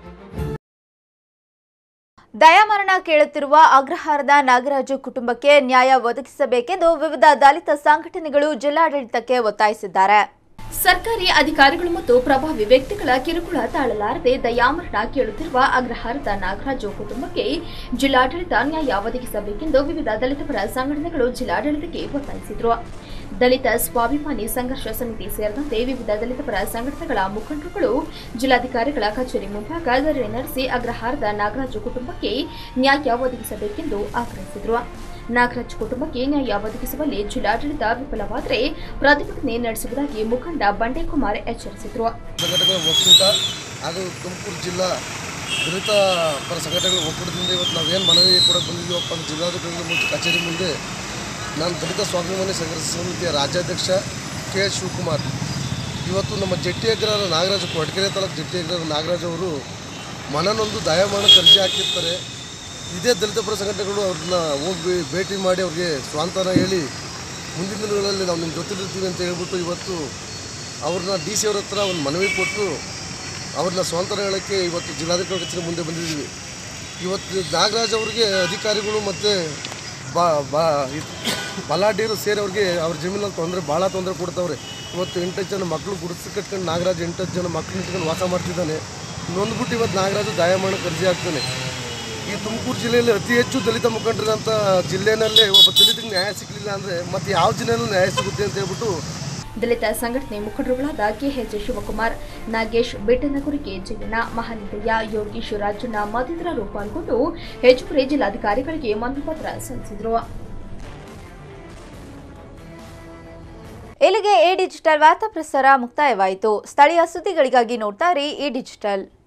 ದಯಾಮರಣ ಕೇಳುತ್ತಿರುವ ಅಗ್ರಹಾರದ ನಾಗರಾಜು ಕುಟುಂಬಕ್ಕೆ ನ್ಯಾಯ ಒದಗಿಸಬೇಕೆಂದು ವಿವಿಧ ದಲಿತ ಸಂಘಟನೆಗಳು ಜಿಲ್ಲಾಡಳಿತಕ್ಕೆ ಒತ್ತಾಯಿಸಿದ್ದಾರೆ ಸರ್ಕಾರಿ ಅಧಿಕಾರಿಗಳು ಮತ್ತು ಪ್ರಭಾವಿ ವ್ಯಕ್ತಿಗಳ ಕಿರುಕುಳ ತಾಳಲಾರದೆ ದಯಾಮರಣ ಕೇಳುತ್ತಿರುವ ಅಗ್ರಹಾರದ ನಾಗರಾಜು ಕುಟುಂಬಕ್ಕೆ ಜಿಲ್ಲಾಡಳಿತ ನ್ಯಾಯ ಒದಗಿಸಬೇಕೆಂದು ವಿವಿಧ ದಲಿತ ಪರ ಸಂಘಟನೆಗಳು ಜಿಲ್ಲಾಡಳಿತಕ್ಕೆ ಒತ್ತಾಯಿಸಿದರು ದಲಿತ ಸ್ವಾಭಿಮಾನಿ ಸಂಘರ್ಷ ಸಮಿತಿ ಸೇರಿದಂತೆ ವಿವಿಧ ದಲಿತ ಪರ ಸಂಘಟನೆಗಳ ಮುಖಂಡರುಗಳು ಜಿಲ್ಲಾಧಿಕಾರಿಗಳ ಕಚೇರಿ ಮುಂಭಾಗ ಧರಣಿ ನಡೆಸಿ ಅಗ್ರಹಾರದ ನಾಗರಾಜು ಕುಟುಂಬಕ್ಕೆ ನ್ಯಾಯ ಒದಗಿಸಬೇಕೆಂದು ಆಗ್ರಹಿಸಿದರು ನಾಗರಾಜ್ ಕುಟುಂಬಕ್ಕೆ ನ್ಯಾಯ ಒದಗಿಸುವಲ್ಲಿ ಜಿಲ್ಲಾಡಳಿತ ವಿಫಲವಾದರೆ ಪ್ರತಿಭಟನೆ ನಡೆಸುವುದಾಗಿ ಮುಖಂಡ ಬಂಡೇಕುಮಾರ್ ಎಚ್ಚರಿಸಿದರು ಸಂಘಟನೆಗಳ ಒಕ್ಕೂಟ ಹಾಗೂ ತುಮಕೂರು ಜಿಲ್ಲಾ ದಲಿತ ಪರ ಸಂಘಟನೆಗಳ ಒಕ್ಕೂಟದಿಂದ ಇವತ್ತು ನಾವೇನು ಮನವಿ ಕೊಡಕ್ಕೆ ಬಂದಿದ್ದೀವಪ್ಪ ಅಂತ ಜಿಲ್ಲಾಧಿಕಾರಿಗಳ ಮುಂದೆ ಕಚೇರಿ ಮುಂದೆ ನಾನು ದಲಿತ ಸ್ವಾಭಿಮಾನಿ ಸಂಘರ್ಷ ಸಮಿತಿಯ ರಾಜ್ಯಾಧ್ಯಕ್ಷ ಕೆ ಎಸ್ ಶಿವಕುಮಾರ್ ಇವತ್ತು ನಮ್ಮ ಜಟ್ಟಿ ಅಗ್ರಹಾರ ನಾಗರಾಜ ಕೊಡಕೆರೆ ತಾಲೂಕು ಜಟ್ಟಿ ಅಗ್ರಹಾರ ನಾಗರಾಜ್ ಅವರು ಮನನೊಂದು ದಯಮಾನ ಅರ್ಜಿ ಹಾಕಿರ್ತಾರೆ ಇದೇ ದಲಿತ ಪರ ಸಂಘಟನೆಗಳು ಅವ್ರನ್ನ ಹೋಗಿ ಭೇಟಿ ಮಾಡಿ ಅವ್ರಿಗೆ ಸ್ವಾಂತನ ಹೇಳಿ ಮುಂದಿನ ದಿನಗಳಲ್ಲಿ ನಾವು ನಿಮ್ಗೆ ಜೊತೆಲಿರ್ತೀವಿ ಅಂತ ಹೇಳ್ಬಿಟ್ಟು ಇವತ್ತು ಅವ್ರನ್ನ ಡಿ ಸಿ ಅವ್ರ ಹತ್ರ ಒಂದು ಮನವಿ ಕೊಟ್ಟು ಅವ್ರನ್ನ ಸ್ವಾಂತನ ಹೇಳೋಕ್ಕೆ ಇವತ್ತು ಜಿಲ್ಲಾಧಿಕಾರಿ ಕಚೇರಿ ಮುಂದೆ ಬಂದಿದ್ದೀವಿ ಇವತ್ತು ನಾಗರಾಜ್ ಅವರಿಗೆ ಅಧಿಕಾರಿಗಳು ಮತ್ತು ಬಾ ಬಾ ಇದ್- ಬಲಾಢ್ಯರು ಸೇರಿ ಅವ್ರಿಗೆ ಅವ್ರ ಜಮೀನಲ್ಲಿ ತೊಂದರೆ ಭಾಳ ತೊಂದರೆ ಕೊಡ್ತಾವ್ರೆ ಇವತ್ತು ಎಂಟತ್ತು ಜನ ಮಕ್ಕಳು ಗುಡಿಸಿ ಕಟ್ಕೊಂಡು ನಾಗರಾಜ್ ಎಂಟತ್ತು ಜನ ಮಕ್ಕಳು ಇಟ್ಕೊಂಡು ವಾಸ ಮಾಡ್ತಿದ್ದಾನೆ ನೊಂದ್ಬಿಟ್ಟು ಇವತ್ತು ನಾಗರಾಜು ದಯಮಾನಕ್ಕೆ ಅರ್ಜಿ ಆಗ್ತಾನೆ ಈ ತುಮಕೂರು ಜಿಲ್ಲೆಯಲ್ಲಿ ಅತಿ ಹೆಚ್ಚು ದಲಿತ ಮುಖಂಡರಂಥ ಜಿಲ್ಲೆನಲ್ಲೇ ಒಬ್ಬ ದಲಿತಗೆ ನ್ಯಾಯ ಸಿಗಲಿಲ್ಲ ಅಂದರೆ ಮತ್ತೆ ಯಾವ ಜಿಲ್ಲೆಯಲ್ಲೂ ನ್ಯಾಯ ಸಿಗುತ್ತೆ ಅಂತ ಹೇಳ್ಬಿಟ್ಟು ದಲಿತ ಸಂಘಟನೆ ಮುಖಂಡರುಗಳಾದ ಕೆಎಚ್ ಶಿವಕುಮಾರ್ ನಾಗೇಶ್ ಬೆಟ್ಟನಗುರಿಗೆ ಜಯಣ್ಣ ಮಹಾಲಿಂಗಯ್ಯ ಯೋಗೀಶ್ ರಾಜಣ್ಣ ಮತ್ತಿತರರು ಪಾಲ್ಗೊಂಡು ಹೆಚ್ಚುವರಿ ಜಿಲ್ಲಾಧಿಕಾರಿಗಳಿಗೆ ಮನವಿ ಪತ್ರ ಸಲ್ಲಿಸಿದರು ಇಲ್ಲಿಗೆ ಎ ಡಿಜಿಟಲ್ ವಾರ್ತಾ ಪ್ರಸಾರ ಮುಕ್ತಾಯವಾಯಿತು ಸ್ಥಳೀಯ ಸುದ್ದಿಗಳಿಗಾಗಿ ನೋಡ್ತಾ ಇರಿ ಈ ಡಿಜಿಟಲ್